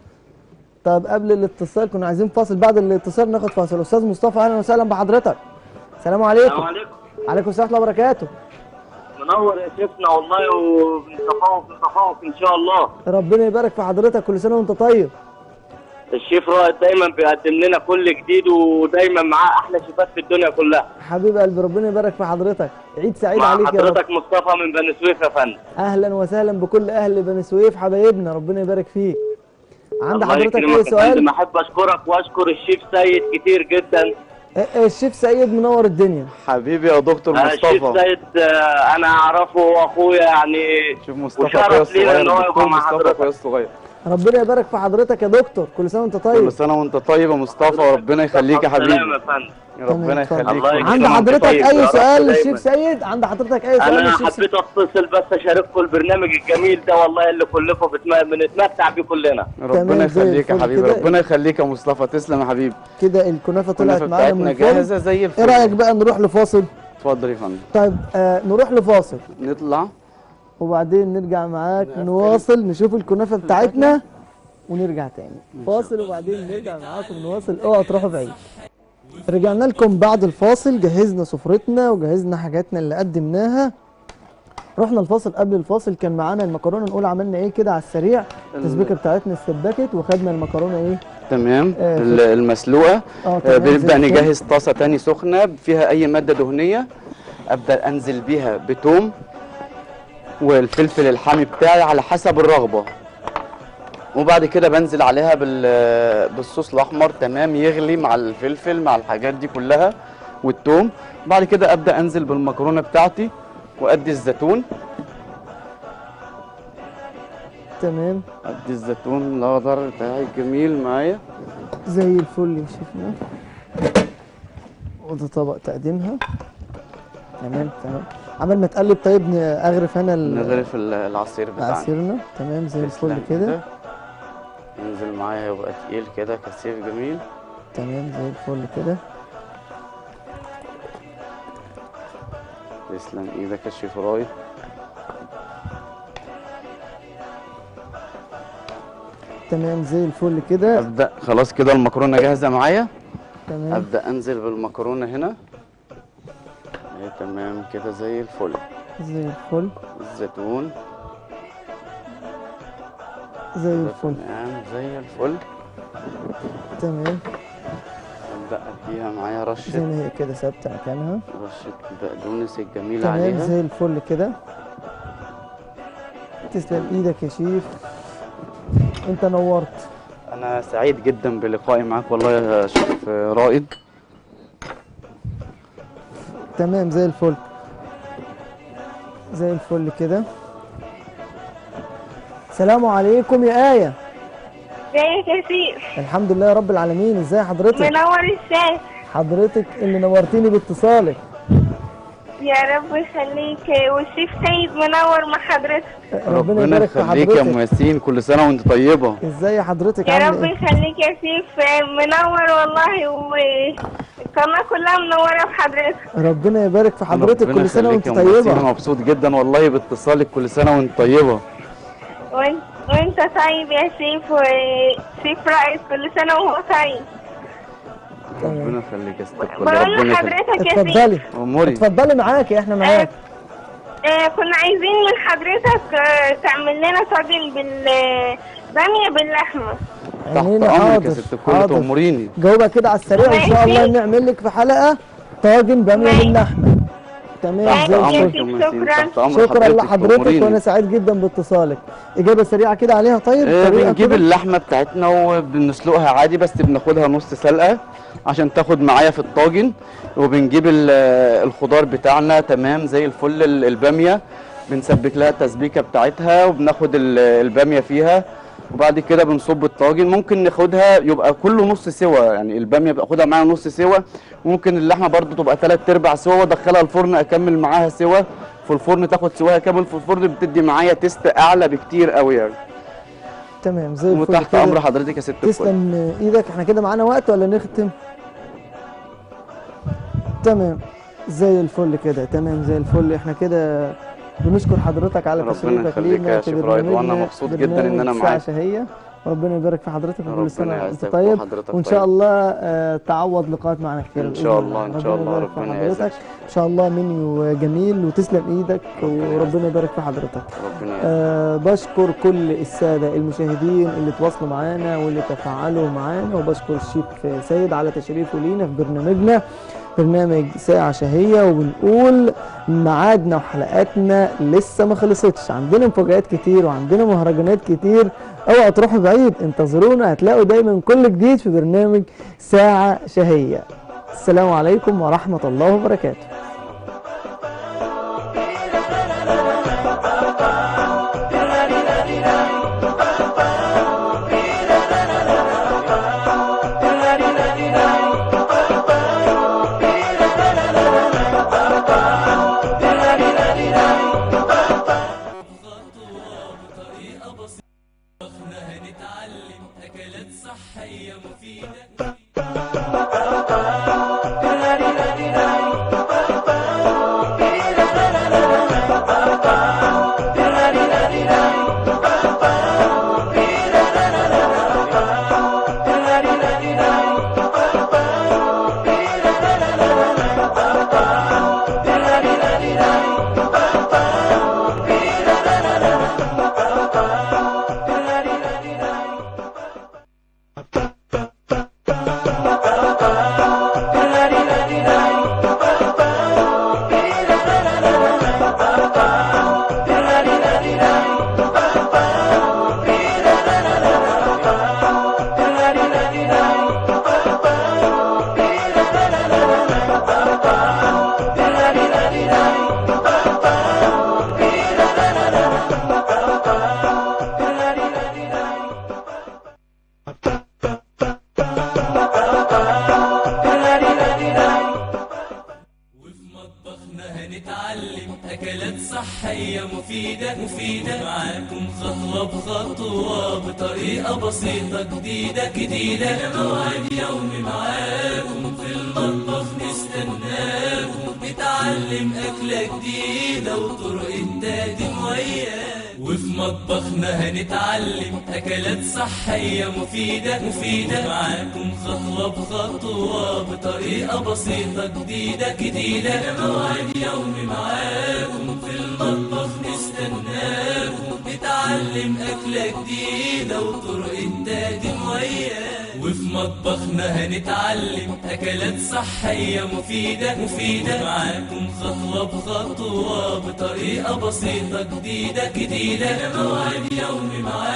S2: طب قبل الاتصال كنا عايزين فاصل بعد الاتصال ناخد فاصل استاذ مصطفى اهلا وسهلا بحضرتك السلام عليكم
S7: السلام عليكم
S2: عليكم السلام ورحمه الله وبركاته
S7: منور يا شيخنا والله وبنتفوق بنتفوق ان شاء الله
S2: ربنا يبارك في حضرتك كل سنه وانت طيب
S7: الشيف رائد دايما بيقدم لنا كل جديد ودايما معاه احلى شيفات في الدنيا كلها
S2: حبيب قلبي ربنا يبارك في حضرتك عيد سعيد
S7: مع
S2: عليك يا رب
S7: حضرتك مصطفى من بني سويف يا فندم
S2: اهلا وسهلا بكل اهل بني سويف حبايبنا ربنا يبارك فيك عند
S7: الله
S2: حضرتك
S7: يكرمك
S2: اي
S7: يا فندم
S2: سؤال
S7: احب اشكرك واشكر الشيف سيد كتير جدا
S2: آه، آه، الشيف سيد منور الدنيا
S3: حبيبي يا دكتور
S7: آه، الشيف
S3: مصطفى
S7: سيد آه، انا اعرفه واخويا يعني
S3: شوف مصطفى
S7: وشرف
S3: اخويا
S7: لينا إن هو
S3: الصغير
S7: يبقى
S3: دكتور
S7: مع
S3: مصطفى
S7: حضرتك.
S3: اخويا الصغير
S2: ربنا يبارك في حضرتك يا دكتور كل سنه وانت طيب
S3: كل سنه وانت طيب يا مصطفى وربنا يخليك يا
S7: سلام يا
S3: حبيبي
S7: فندم
S3: ربنا
S2: اتفضل.
S3: يخليك
S7: الله يكرمك.
S2: عند
S7: كلامك
S2: حضرتك
S7: طيب يا
S2: اي
S7: رب
S2: سؤال
S7: دايماً.
S2: للشيف سيد عند حضرتك اي سؤال
S7: انا
S2: للشيف سيد
S7: حبيت اتصل بس اشارككم البرنامج الجميل ده والله اللي كلكم بتم- بنتمتع بيه كلنا
S3: ربنا
S2: تمام، زي
S3: يخليك يا
S2: الفل
S3: حبيبي
S2: كده.
S3: ربنا يخليك يا مصطفى تسلم يا حبيبي
S2: كده الكنافه طلعت
S3: الكنافه
S2: معانا من
S3: بتاعتنا
S2: الفرن
S3: جاهزه زي الفل
S2: ايه رايك بقى نروح لفاصل
S3: اتفضل يا فندم
S2: طيب آه نروح لفاصل
S3: نطلع
S2: وبعدين نرجع معاك نواصل نشوف الكنافه بتاعتنا ونرجع تاني فاصل وبعدين نرجع معاكم نواصل اوعوا تروحوا بعيد رجعنا لكم بعد الفاصل جهزنا سفرتنا وجهزنا حاجاتنا اللي قدمناها رحنا الفاصل قبل الفاصل كان معانا المكرونه نقول عملنا ايه كده على السريع التسبيكه بتاعتنا اتسبكت وخدنا المكرونه ايه
S3: تمام
S2: آه،
S3: ال- المسلوقه
S2: اه
S3: آه،
S2: تمام، زي
S3: بنبدا
S2: الفل.
S3: نجهز طاسه تاني سخنه فيها اي ماده دهنيه ابدا انزل بيها بتوم والفلفل الحامي بتاعي على حسب الرغبه وبعد كده بنزل عليها بال- بالصوص الاحمر تمام يغلي مع الفلفل مع الحاجات دي كلها والثوم بعد كده ابدا انزل بالمكرونه بتاعتي وادي الزيتون
S2: تمام
S3: ادي الزيتون الاخضر بتاعي الجميل معايا
S2: زي الفل يا شيفنا وده طبق تقديمها تمام تمام عمال ما تقلب طيب ن- اغرف انا ال-
S3: نغرف ال- العصير بتاعنا
S2: عصيرنا تمام زي الفل
S3: تسلم
S2: كده
S3: ينزل معايا يبقى تقيل كده كثيف جميل
S2: تمام زي الفل كده
S3: تسلم ايدك يا شيف راي
S2: تمام زي الفل كده
S3: ابدا خلاص كده المكرونه جاهزه معايا
S2: تمام
S3: ابدا انزل بالمكرونه هنا ايه تمام كده زي الفل
S2: زي الفل
S3: الزيتون
S2: زي
S3: ده
S2: الفل
S3: تمام زي الفل
S2: تمام
S3: ابدا اديها معايا
S2: زي
S3: رشه
S2: ما هي كده ثابته مكانها
S3: رشه بقدونس الجميله
S2: تمام
S3: عليها
S2: زي الفل كده تسلم ايدك يا شيف انت نورت
S3: انا سعيد جدا بلقائي معاك والله يا شيف رائد
S2: تمام زي الفل زي الفل كده السلام عليكم يا آية
S8: ازيك يا سيف
S2: الحمد لله رب العالمين ازاي حضرتك
S8: منور الشاش
S2: حضرتك اللي نورتيني باتصالك
S8: يا رب يخليك والشيف سيد منور مع حضرتك
S2: ربنا يبارك في
S3: يخليك يا ام
S2: حضرتك
S3: ياسين كل سنه وانت طيبه
S2: ازاي حضرتك
S8: يا
S2: عامله
S8: رب
S2: ايه
S8: يخليك يا سيف منور والله والقناة كلها منورة بحضرتك
S2: ربنا يبارك في حضرتك
S3: ربنا
S2: كل سنه
S3: يخليك
S2: وانت
S3: يا أم ياسين،
S2: طيبه
S3: انا مبسوط جدا والله باتصالك كل سنه وانت طيبه
S8: وانت, وانت طيب يا سيف وسيف رائد كل سنة وهو طيب
S3: ربنا يخليك يا ست الكل
S8: بقول
S3: ربنا يخليك
S8: لحضرتك يا سيف
S2: اتفضلي
S3: اموري
S2: اتفضلي معاكي احنا معاك
S8: آه، كنا عايزين من حضرتك آه، تعمل لنا طاجن بالبامية باللحمة
S3: تحت
S2: عينينا
S3: امرك
S2: حاضر
S3: يا ست الكل
S2: حاضر
S3: تأمريني
S2: جاوبها كده على السريع وان شاء الله نعمل لك في حلقه طاجن باميه
S8: ماشي.
S2: باللحمه تمام
S3: تحت
S2: زي
S8: ماشي.
S3: امرك
S2: الفل
S3: يا أم ياسين،
S8: شكراً.
S3: تحت امر
S2: شكرا لحضرتك
S3: تأمريني.
S2: وانا سعيد جدا باتصالك اجابه سريعه كده عليها طيب
S3: آه،
S2: طريقة
S3: بنجيب
S2: كده؟
S3: اللحمه بتاعتنا وبنسلقها عادي بس بناخدها نص سلقه عشان تاخد معايا في الطاجن وبنجيب ال- الخضار بتاعنا تمام زي الفل ال- الباميه بنسبك لها التسبيكه بتاعتها وبناخد ال- الباميه فيها وبعد كده بنصب الطاجن ممكن ناخدها يبقى كله نص سوا يعني الباميه باخدها معاها نص سوا ممكن اللحمه برضو تبقى ثلاث ارباع سوا وادخلها الفرن اكمل معاها سوا في الفرن تاخد سواها كامل في الفرن بتدي معايا تيست اعلى بكتير قوي يعني
S2: تمام زي الفل
S3: وتحت
S2: كده.
S3: امر حضرتك يا ست الكل
S2: تسلم ايدك احنا كده معانا وقت ولا نختم تمام زي الفل كده تمام زي الفل احنا كده بنشكر حضرتك على
S3: ربنا
S2: تشريفك
S3: يخليك
S2: لينا
S3: يا
S2: في
S3: شيف رائد، وأنا
S2: برنامجنا-
S3: مبسوط جدا إن أنا
S2: برنامج
S3: معاك.
S2: ساعة شهية وربنا يبارك في حضرتك وكل
S3: ربنا
S2: سنة وانت
S3: يعزك
S2: طيب
S3: وحضرتك
S2: وان شاء
S3: طيب.
S2: الله آه، تعوض لقاءات معنا كتير
S3: إن
S2: بإذن
S3: شاء الله، إن شاء
S2: ربنا
S3: الله،
S2: يبارك في
S3: ربنا
S2: حضرتك
S3: يعزك.
S2: ان شاء الله منيو جميل وتسلم ايدك
S3: ربنا
S2: وربنا يبارك في حضرتك
S3: ربنا يعزك.
S2: أه بشكر كل السادة المشاهدين اللي تواصلوا معانا واللي تفاعلوا معانا وبشكر الشيف سيد على تشريفه لينا في برنامجنا برنامج ساعة شهية وبنقول ميعادنا وحلقاتنا لسه ما خلصتش عندنا مفاجآت كتير وعندنا مهرجانات كتير اوعوا تروحوا بعيد انتظرونا هتلاقوا دايما كل جديد في برنامج ساعة شهية السلام عليكم ورحمة الله وبركاته
S1: هنتعلم أكلات صحية مفيدة وفي مطبخنا هنتعلم أكلات صحية مفيدة مفيدة معاكم خطوة بخطوة بطريقة بسيطة جديدة جديدة موعد يومي معاكم في المطبخ نستناكم نتعلم أكلة جديدة وطرق إنتاج وياك وفي مطبخنا هنتعلم أكلات صحية مفيدة مفيدة معاكم خطوة بخطوة بطريقة بسيطة جديدة جديدة موعد يومي معاكم في المطبخ نستناكم نتعلم أكلة جديدة وطرق إنتاج وياك وفي مطبخنا هنتعلم أكلات صحية مفيدة مفيدة معاكم خطوة بخطوة بطريقة بسيطة جديدة جديدة موعد يومي معاكم